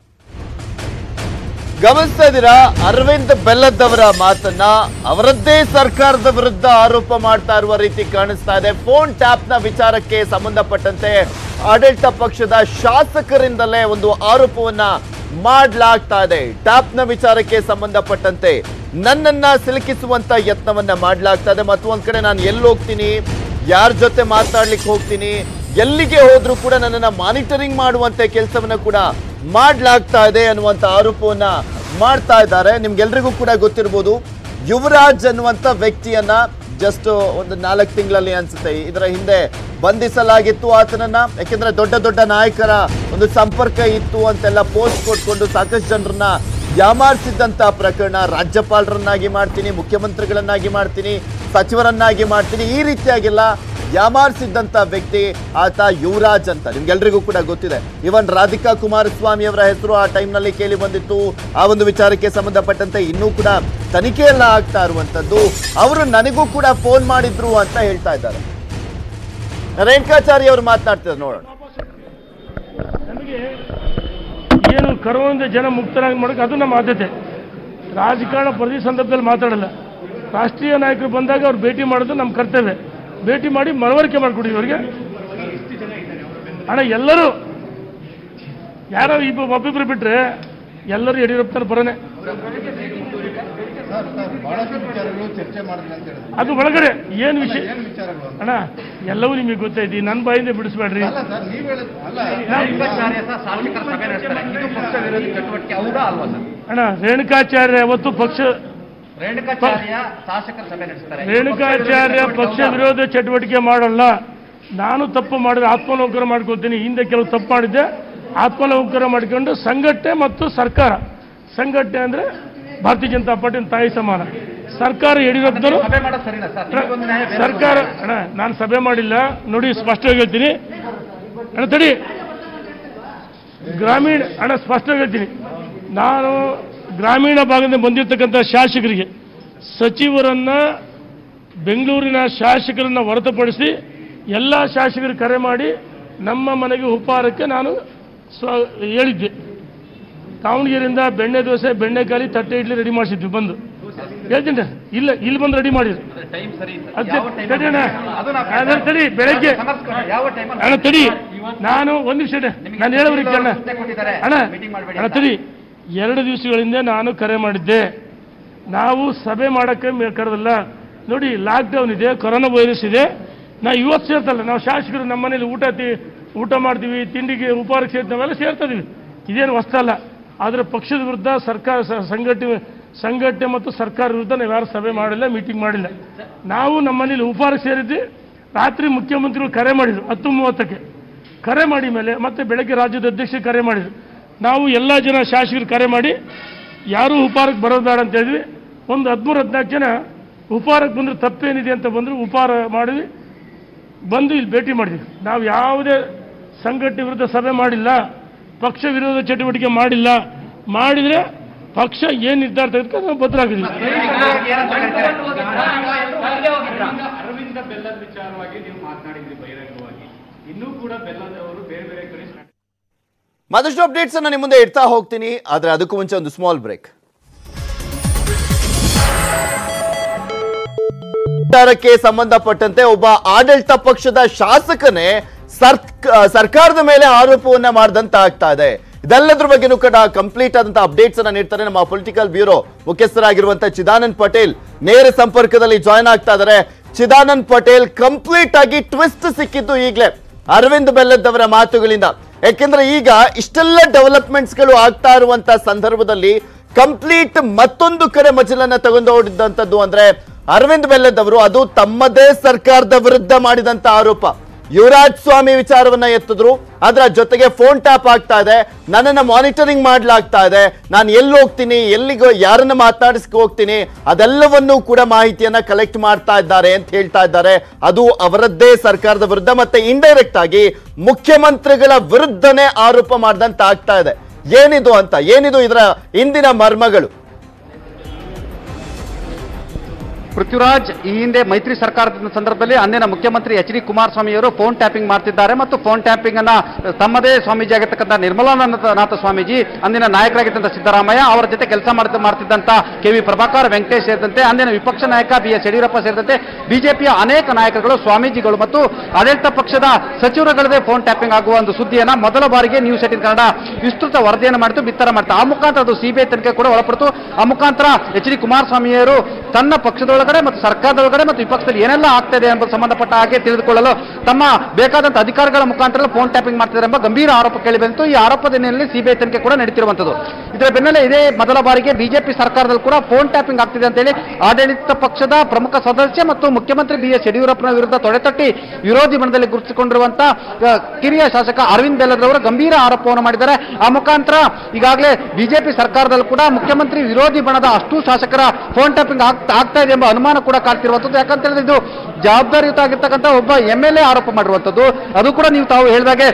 ಗಮನಿಸ್ತಾ ಇದ್ದೀರಾ ಅರವಿಂದ್ ಬೆಲ್ಲದವರ ಮಾತನ್ನ ಅವರದ್ದೇ ಸರ್ಕಾರದ ವಿರುದ್ಧ ಆರೋಪ ಮಾಡ್ತಾ ಇರುವ ರೀತಿ ಕಾಣಿಸ್ತಾ ಇದೆ ಫೋನ್ ಟ್ಯಾಪ್ ನ ವಿಚಾರಕ್ಕೆ ಸಂಬಂಧಪಟ್ಟಂತೆ ಆಡಳಿತ ಪಕ್ಷದ ಶಾಸಕರಿಂದಲೇ ಒಂದು ಆರೋಪವನ್ನ ಮಾಡಲಾಗ್ತಾ ಇದೆ ಟ್ಯಾಪ್ ನ ವಿಚಾರಕ್ಕೆ ಸಂಬಂಧಪಟ್ಟಂತೆ ನನ್ನನ್ನ ಸಿಲುಕಿಸುವಂತ ಯತ್ನವನ್ನ ಮಾಡಲಾಗ್ತಾ ಇದೆ ಮತ್ತು ಒಂದ್ ಕಡೆ ನಾನು ಎಲ್ಲಿ ಹೋಗ್ತೀನಿ ಯಾರ ಜೊತೆ ಮಾತಾಡ್ಲಿಕ್ಕೆ ಹೋಗ್ತೀನಿ ಎಲ್ಲಿಗೆ ಹೋದ್ರೂ ಕೂಡ ನನ್ನನ್ನ ಮಾನಿಟರಿಂಗ್ ಮಾಡುವಂತೆ ಕೆಲಸವನ್ನ ಕೂಡ ಮಾಡ್ಲಾಗ್ತಾ ಇದೆ ಅನ್ನುವಂತ ಆರೋಪವನ್ನ ಮಾಡ್ತಾ ಇದ್ದಾರೆ ನಿಮ್ಗೆಲ್ರಿಗೂ ಕೂಡ ಗೊತ್ತಿರ್ಬೋದು ಯುವರಾಜ್ ಅನ್ನುವಂತ ವ್ಯಕ್ತಿಯನ್ನ ಜಸ್ಟ್ ಒಂದು ನಾಲ್ಕು ತಿಂಗಳಲ್ಲಿ ಅನ್ಸುತ್ತೆ ಇದರ ಹಿಂದೆ ಬಂಧಿಸಲಾಗಿತ್ತು ಆತನನ್ನ ಯಾಕೆಂದ್ರೆ ದೊಡ್ಡ ದೊಡ್ಡ ನಾಯಕರ ಒಂದು ಸಂಪರ್ಕ ಇತ್ತು ಅಂತೆಲ್ಲ ಪೋಸ್ಟ್ ಕೊಟ್ಕೊಂಡು ಸಾಕಷ್ಟು ಜನರನ್ನ ಯಾಮಾರಿಸಿದ್ದಂತ ಪ್ರಕರಣ ರಾಜ್ಯಪಾಲರನ್ನಾಗಿ ಮಾಡ್ತೀನಿ ಮುಖ್ಯಮಂತ್ರಿಗಳನ್ನಾಗಿ ಮಾಡ್ತೀನಿ ಸಚಿವರನ್ನಾಗಿ ಮಾಡ್ತೀನಿ ಈ ರೀತಿಯಾಗೆಲ್ಲ ಯಾಮಾರಿಸಿದ್ದಂತ ವ್ಯಕ್ತಿ ಆತ ಯುವರಾಜ್ ಅಂತ ನಿಮ್ಗೆಲ್ರಿಗೂ ಕೂಡ ಗೊತ್ತಿದೆ ಇವನ್ ರಾಧಿಕಾ ಕುಮಾರಸ್ವಾಮಿ ಅವರ ಹೆಸರು ಆ ಟೈಮ್ನಲ್ಲಿ ಕೇಳಿ ಬಂದಿತ್ತು ಆ ಒಂದು ವಿಚಾರಕ್ಕೆ ಸಂಬಂಧಪಟ್ಟಂತೆ ಇನ್ನೂ ಕೂಡ ತನಿಖೆ ಎಲ್ಲ ಆಗ್ತಾ ಇರುವಂತದ್ದು ಅವರು ನನಗೂ ಕೂಡ ಫೋನ್ ಮಾಡಿದ್ರು ಅಂತ ಹೇಳ್ತಾ ಇದ್ದಾರೆ ರೇಣುಕಾಚಾರ್ಯ ಅವರು ಮಾತನಾಡ್ತಿದ್ದಾರೆ ನೋಡೋಣ ನಮಗೆ ಏನು ಕರೋನಿಂದ ಜನ ಮುಕ್ತರಾಗಿ ಮಾಡೋಕೆ ಅದು ನಮ್ಮ ಆದ್ಯತೆ ರಾಜಕಾರಣ ಪ್ರತಿ ಸಂದರ್ಭದಲ್ಲಿ ಮಾತಾಡಲ್ಲ ರಾಷ್ಟ್ರೀಯ ನಾಯಕರು ಬಂದಾಗ ಅವ್ರು ಭೇಟಿ ಮಾಡೋದು ನಮ್ಮ ಕರ್ತವ್ಯ ಭೇಟಿ ಮಾಡಿ ಮನವರಿಕೆ ಮಾಡಿಕೊಡಿ ಅವರಿಗೆ ಅಣ್ಣ ಎಲ್ಲರೂ ಯಾರೋ ಇಬ್ಬ ಒಬ್ಬಿಬ್ರು ಬಿಟ್ರೆ ಎಲ್ಲರೂ ಯಡಿಯೂರಪ್ಪನ ಬರೋನೆ ಅದು ಒಳಗಡೆ ಏನು ವಿಷಯ ಅಣ್ಣ ಎಲ್ಲವೂ ನಿಮಗೆ ಗೊತ್ತೈತಿ ನನ್ನ ಬಾಯಿಂದ ಬಿಡಿಸ್ಬೇಡ್ರಿ ಅಣ್ಣ ರೇಣುಕಾಚಾರ್ಯ ಅವತ್ತು ಪಕ್ಷ ರೇಣುಕಾಚಾರ್ಯ ಶಾಸಕರ ಸಭೆ ನಡೆಸ್ತಾರೆ ರೇಣುಕಾಚಾರ್ಯ ಪಕ್ಷ ವಿರೋಧ ಚಟುವಟಿಕೆ ಮಾಡಲ್ಲ ನಾನು ತಪ್ಪು ಮಾಡಿದ್ರೆ ಆತ್ಮನೌಕರ ಮಾಡ್ಕೊತೀನಿ ಹಿಂದೆ ಕೆಲವು ತಪ್ಪು ಮಾಡಿದ್ದೆ ಆತ್ಮನೌಕರ ಮಾಡ್ಕೊಂಡು ಸಂಘಟನೆ ಮತ್ತು ಸರ್ಕಾರ ಸಂಘಟನೆ ಅಂದ್ರೆ ಭಾರತೀಯ ಜನತಾ ಪಾರ್ಟಿ ತಾಯಿ ಸಮಾನ ಸರ್ಕಾರ ಯಡಿಯೂರಪ್ಪನವರು ಸಭೆ ಮಾಡೋದು ಸರಿನಾ ಸರ್ ನಿಮಗೊಂದು ನ್ಯಾಯ ಬೇರೆ ಸರ್ಕಾರ ಅಣ್ಣ ನಾನು ಸಭೆ ಮಾಡಿಲ್ಲ ನೋಡಿ ಸ್ಪಷ್ಟವಾಗಿ ಹೇಳ್ತೀನಿ ಅಣ್ಣ ತಡಿ ಗ್ರಾಮೀಣ ಅಣ್ಣ ಸ್ಪಷ್ಟವಾಗಿ ಹೇಳ್ತೀನಿ ನಾನು ಗ್ರಾಮೀಣ ಭಾಗದಿಂದ ಬಂದಿರತಕ್ಕಂಥ ಶಾಸಕರಿಗೆ ಸಚಿವರನ್ನ ಬೆಂಗಳೂರಿನ ಶಾಸಕರನ್ನ ಹೊರತುಪಡಿಸಿ ಎಲ್ಲ ಶಾಸಕರು ಕರೆ ಮಾಡಿ ನಮ್ಮ ಮನೆಗೆ ಉಪಹಾರಕ್ಕೆ ನಾನು ಸ್ವ ಹೇಳಿದ್ದೆ ದಾವಣಗೆರೆಯಿಂದ ಬೆಣ್ಣೆ ದೋಸೆ ಬೆಣ್ಣೆಕಾಲಿ ತಟ್ಟೆ ಇಡ್ಲಿ ರೆಡಿ ಮಾಡಿಸಿದ್ವಿ ಬಂದು ಹೇಳ್ತೀನಿ ಇಲ್ಲ ಇಲ್ಲಿ ಬಂದು ರೆಡಿ ಮಾಡಿದ್ರು ಟೈಮ್ ಸರಿ ಇಲ್ಲ. ಅದ್ ಯಾವ time ತಡಿ ಅಣ್ಣ. ಅದು ನಾವು ಅದನ್ನ ತಡಿ ಬೆಳಗ್ಗೆ ಸಮರ್ಸ್ಕೊಂಡು ಯಾವ ಟೈಮ್ ಅಣ್ಣ ತಡಿ ನಾನು ಒಂದ್ ನಿಮಿಷ ಇಡೆ. ನಾನು ಹೇಳೋರಿಗೆ ಅಣ್ಣ ಸುದ್ದಿ ಕೊಟ್ಟಿದ್ದಾರೆ. ಅಣ್ಣ Meeting ಮಾಡ್ಬೇಡಿ ಅಣ್ಣ ಅಂತ. ತಡಿ ಎರಡು ದಿವಸಗಳಿಂದ ನಾನು ಕರೆ ಮಾಡಿದ್ದೆ ನಾವು ಸಭೆ ಮಾಡಕ್ಕೆ ಮೇ- ಕರೆದಲ್ಲ ನೋಡಿ ಲಾಕ್ಡೌನ್ ಇದೆ ಕೊರೋನಾ ವೈರಸ್ ಇದೆ ನಾ ಇವತ್ತು ಸೇರ್ತಲ್ಲ ನಾವು ಶಾಸಕರು ನಮ್ಮ ಮನೇಲಿ ಊಟ ತಿ- ಊಟ ಮಾಡ್ತೀವಿ ತಿಂಡಿಗೆ ಉಪಹಾರಕ್ಕೆ ಸೇರ್ತೀವಿ ನಾವೆಲ್ಲ ಸೇರ್ತಾ ಇದೀವಿ ಇದೇನು ಹೊಸ್ತಲ್ಲ ಆದರೆ ಪಕ್ಷದ ವಿರುದ್ಧ ಸರ್ಕಾರ ಸ- ಸಂಘಟನೆ ಸಂಘಟನೆ ಮತ್ತು ಸರ್ಕಾರ ವಿರುದ್ಧ ನಾವು ಯಾರು ಸಭೆ ಮಾಡಿಲ್ಲ ಮೀಟಿಂಗ್ ಮಾಡಿಲ್ಲ ನಾವು ನಮ್ಮ ಮನೇಲಿ ಉಪಹಾರಕ್ಕೆ ಸೇರಿದ್ವಿ ರಾತ್ರಿ ಮುಖ್ಯಮಂತ್ರಿಗಳು ಕರೆ ಮಾಡಿದ್ರು ಹತ್ತು ಮೂವತ್ತಕ್ಕೆ ಕರೆ ಮಾಡಿ ಮೇಲೆ ಮತ್ತೆ ಬೆಳಗ್ಗೆ ರಾಜ್ಯದ ಅಧ್ಯಕ್ಷರು ಕರೆ ಮಾಡಿದ್ರು ನಾವು ಎಲ್ಲ ಜನ ಶಾಸಕರು ಕರೆ ಮಾಡಿ ಯಾರೂ ಉಪಹಾರಕ್ಕೆ ಬರೋದು ಬೇಡ ಅಂತ ಹೇಳಿದ್ವಿ ಒಂದು ಹದಿಮೂರು ಹದಿನಾಲ್ಕು ಜನ ಉಪಹಾರಕ್ಕೆ ಬಂದ್ರೆ ತಪ್ಪೇನಿದೆ ಅಂತ ಬಂದರು ಉಪಹಾರ ಮಾಡಿದ್ವಿ ಬಂದು ಇಲ್ಲಿ ಭೇಟಿ ಮಾಡಿದ್ವಿ ನಾವು ಯಾವುದೇ ಸಂಘಟನೆ ವಿರುದ್ಧ ಸಭೆ ಮಾಡಿಲ್ಲ ಪಕ್ಷ ವಿರೋಧ ಚಟುವಟಿಕೆ ಮಾಡಿಲ್ಲ ಮಾಡಿದರೆ ಪಕ್ಷ ಏನು ನಿರ್ಧಾರ ತೆಗೆದುಕೊಂಡು ನಾವು ಬದ್ಧರಾಗಿದ್ದೀವಿ ಅರವಿಂದ ಬೆಲ್ಲದ ವಿಚಾರವಾಗಿ ನೀವು ಮಾತನಾಡಿದ್ರಿ ಬಹಿರಂಗವಾಗಿ ಇನ್ನೂ ಕೂಡ ಬೆಲ್ಲದವರು ಬೇರೆ ಬೇರೆ ಕಡೆ ಮತ್ತಷ್ಟು ಅಪ್ಡೇಟ್ಸ್ ಅನ್ನ ನಿಮ್ಮ ಮುಂದೆ ಇಡ್ತಾ ಹೋಗ್ತೀನಿ ಆದ್ರೆ ಅದಕ್ಕೂ ಮುಂಚೆ ಒಂದು ಸ್ಮಾಲ್ ಬ್ರೇಕ್ ವಿಚಾರಕ್ಕೆ ಸಂಬಂಧಪಟ್ಟಂತೆ ಒಬ್ಬ ಆಡಳಿತ ಪಕ್ಷದ ಶಾಸಕನೇ ಸರ್ಕ್- ಸರ್ಕಾರದ ಮೇಲೆ ಆರೋಪವನ್ನ ಮಾಡಿದಂತ ಆಗ್ತಾ ಇದೆ ಇದೆಲ್ಲದ್ರ ಬಗ್ಗೆನೂ ಕೂಡ ಕಂಪ್ಲೀಟ್ ಆದಂತ ಅಪ್ಡೇಟ್ಸ್ ಅನ್ನ ನೀಡ್ತಾರೆ ನಮ್ಮ ಪೊಲಿಟಿಕಲ್ ಬ್ಯೂರೋ ಮುಖ್ಯಸ್ಥರಾಗಿರುವಂತ ಚಿದಾನಂದ್ ಪಟೇಲ್ ನೇರ ಸಂಪರ್ಕದಲ್ಲಿ ಜಾಯ್ನ್ ಆಗ್ತಾ ಇದ್ದಾರೆ ಚಿದಾನಂದ್ ಪಟೇಲ್ ಕಂಪ್ಲೀಟ್ ಆಗಿ ಟ್ವಿಸ್ಟ್ ಸಿಕ್ಕಿದ್ದು ಈಗಲೇ ಅರವಿಂದ್ ಬೆಲ್ಲದವರ ಮಾತುಗಳಿಂದ ಯಾಕೆಂದ್ರೆ ಈಗ ಇಷ್ಟೆಲ್ಲ ಡೆವಲಪ್ಮೆಂಟ್ಸ್ ಗಳು ಆಗ್ತಾ ಇರುವಂತ ಸಂದರ್ಭದಲ್ಲಿ ಕಂಪ್ಲೀಟ್ ಮತ್ತೊಂದು ಕಡೆ ಮಜಲನ್ನ ತಗೊಂಡು ಓಡಿದಂತದ್ದು ಅಂದ್ರೆ ಅರವಿಂದ್ ಬೆಲ್ಲದವರು ಅದು ತಮ್ಮದೇ ಸರ್ಕಾರದ ವಿರುದ್ಧ ಮಾಡಿದಂತ ಆರೋಪ ಯುವರಾಜ್ ಸ್ವಾಮಿ ವಿಚಾರವನ್ನ ಎತ್ತಿದ್ರು ಅದರ ಜೊತೆಗೆ ಫೋನ್ ಟ್ಯಾಪ್ ಆಗ್ತಾ ಇದೆ ನನ್ನನ್ನ ಮಾನಿಟರಿಂಗ್ ಮಾಡ್ಲಾಗ್ತಾ ಇದೆ ನಾನು ಎಲ್ಲಿ ಹೋಗ್ತೀನಿ ಎಲ್ಲಿಗೋ ಯಾರನ್ನ ಮಾತನಾಡಿಸ್ಕ ಹೋಗ್ತೀನಿ ಅದೆಲ್ಲವನ್ನೂ ಕೂಡ ಮಾಹಿತಿಯನ್ನ ಕಲೆಕ್ಟ್ ಮಾಡ್ತಾ ಇದ್ದಾರೆ ಅಂತ ಹೇಳ್ತಾ ಇದ್ದಾರೆ ಅದು ಅವರದ್ದೇ ಸರ್ಕಾರದ ವಿರುದ್ಧ ಮತ್ತೆ ಇಂಡೈರೆಕ್ಟ್ ಆಗಿ ಮುಖ್ಯಮಂತ್ರಿಗಳ ವಿರುದ್ಧನೇ ಆರೋಪ ಮಾಡಿದಂತ ಆಗ್ತಾ ಇದೆ ಏನಿದು ಅಂತ ಏನಿದು ಇದರ ಇಂದಿನ ಮರ್ಮಗಳು ಪೃಥ್ವಿರಾಜ್ ಈ ಹಿಂದೆ ಮೈತ್ರಿ ಸರ್ಕಾರದ ಸಂದರ್ಭದಲ್ಲಿ ಅಂದಿನ ಮುಖ್ಯಮಂತ್ರಿ ಎಚ್ ಡಿ ಕುಮಾರಸ್ವಾಮಿಯವರು ಫೋನ್ ಟ್ಯಾಪಿಂಗ್ ಮಾಡ್ತಿದ್ದಾರೆ ಮತ್ತು ಫೋನ್ ಟ್ಯಾಪಿಂಗ್ ಅನ್ನ ತಮ್ಮದೇ ಸ್ವಾಮೀಜಿ ಆಗಿರ್ತಕ್ಕಂಥ ನಿರ್ಮಲಾನಂದನಾಥ ಸ್ವಾಮೀಜಿ ಅಂದಿನ ನಾಯಕರಾಗಿದ್ದಂಥ ಸಿದ್ದರಾಮಯ್ಯ ಅವರ ಜೊತೆ ಕೆಲಸ ಮಾಡ್ತಾ ಮಾಡ್ತಿದ್ದಂಥ ಕೆ ವಿ ಪ್ರಭಾಕರ್ ವೆಂಕಟೇಶ್ ಸೇರಿದಂತೆ ಅಂದಿನ ವಿಪಕ್ಷ ನಾಯಕ ಬಿ ಎಸ್ ಯಡಿಯೂರಪ್ಪ ಸೇರಿದಂತೆ ಬಿಜೆಪಿಯ ಅನೇಕ ನಾಯಕರುಗಳು ಸ್ವಾಮೀಜಿಗಳು ಮತ್ತು ಆಡಳಿತ ಪಕ್ಷದ ಸಚಿವರುಗಳದೇ ಫೋನ್ ಟ್ಯಾಪಿಂಗ್ ಆಗುವ ಒಂದು ಸುದ್ದಿಯನ್ನ ಮೊದಲ ಬಾರಿಗೆ ನ್ಯೂಸ್ ಏಟಿನ್ ಕನ್ನಡ ವಿಸ್ತೃತ ವರದಿಯನ್ನು ಮಾಡಿತು ಬಿತ್ತರ ಮಾಡ್ತಾ ಆ ಮುಖಾಂತರ ಅದು ಸಿಬಿಐ ತನಿಖೆ ಕೂಡ ಒಳಪಡಿತು ಆ ಮುಖಾಂತರ ಎಚ್ ಡಿ ಕುಮಾರಸ್ವಾಮಿಯವರು ತನ್ನ ಪಕ್ಷದೊಳಗಡೆ ಮತ್ತು ಸರ್ಕಾರದೊಳಗಡೆ ಮತ್ತು ವಿಪಕ್ಷದಲ್ಲಿ ಏನೆಲ್ಲ ಆಗ್ತಾ ಇದೆ ಎಂಬ ಸಂಬಂಧಪಟ್ಟ ಹಾಗೆ ತಿಳಿದುಕೊಳ್ಳಲು ತಮ್ಮ ಬೇಕಾದಂತ ಅಧಿಕಾರಿಗಳ ಮುಖಾಂತರ ಫೋನ್ ಟ್ಯಾಪಿಂಗ್ ಮಾಡ್ತಿದ್ದಾರೆ ಎಂಬ ಗಂಭೀರ ಆರೋಪ ಕೇಳಿ ಬಂತು ಈ ಆರೋಪದ ಹಿನ್ನೆಲೆಯಲ್ಲಿ ಸಿಬಿಐ ತನಿಖೆ ಕೂಡ ನಡೀತಿರುವಂತದ್ದು ಇದರ ಬೆನ್ನಲ್ಲೇ ಇದೇ ಮೊದಲ ಬಾರಿಗೆ ಬಿಜೆಪಿ ಸರ್ಕಾರದಲ್ಲಿ ಕೂಡ ಫೋನ್ ಟ್ಯಾಪಿಂಗ್ ಆಗ್ತಿದೆ ಅಂತೇಳಿ ಆಡಳಿತ ಪಕ್ಷದ ಪ್ರಮುಖ ಸದಸ್ಯ ಮತ್ತು ಮುಖ್ಯಮಂತ್ರಿ ಬಿ ಎಸ್ ಯಡಿಯೂರಪ್ಪನ ವಿರುದ್ಧ ತೊಡೆತಟ್ಟಿ ವಿರೋಧಿ ಬಣದಲ್ಲಿ ಗುರುತಿಸಿಕೊಂಡಿರುವಂತಹ ಆ, ಕಿರಿಯ ಶಾಸಕ ಅರವಿಂದ್ ಬೆಲ್ಲದವರು ಗಂಭೀರ ಆರೋಪವನ್ನು ಮಾಡಿದ್ದಾರೆ ಆ ಮುಖಾಂತರ ಈಗಾಗಲೇ ಬಿಜೆಪಿ ಸರ್ಕಾರದಲ್ಲಿ ಕೂಡ ಮುಖ್ಯಮಂತ್ರಿ ವಿರೋಧಿ ಬಣದ ಅಷ್ಟು ಶಾಸಕರ ಫೋನ್ ಟ್ಯಾಪಿಂಗ್ ಆಗ್ತಾ ಇದೆ ಎಂಬ ಅನುಮಾನ ಕೂಡ ಕಾಡ್ತಿರುವಂಥದ್ದು ಯಾಕಂತ ಹೇಳಿದ್ರೆ ಇದು ಜವಾಬ್ದಾರಿಯುತ ಆಗಿರ್ತಕ್ಕಂಥ ಒಬ್ಬ ಎಂ ಎಲ್ ಎ ಆರೋಪ ಮಾಡಿರುವಂಥದ್ದು ಅದು ಕೂಡ ನೀವು ತಾವು ಹೇಳಿದಾಗೆ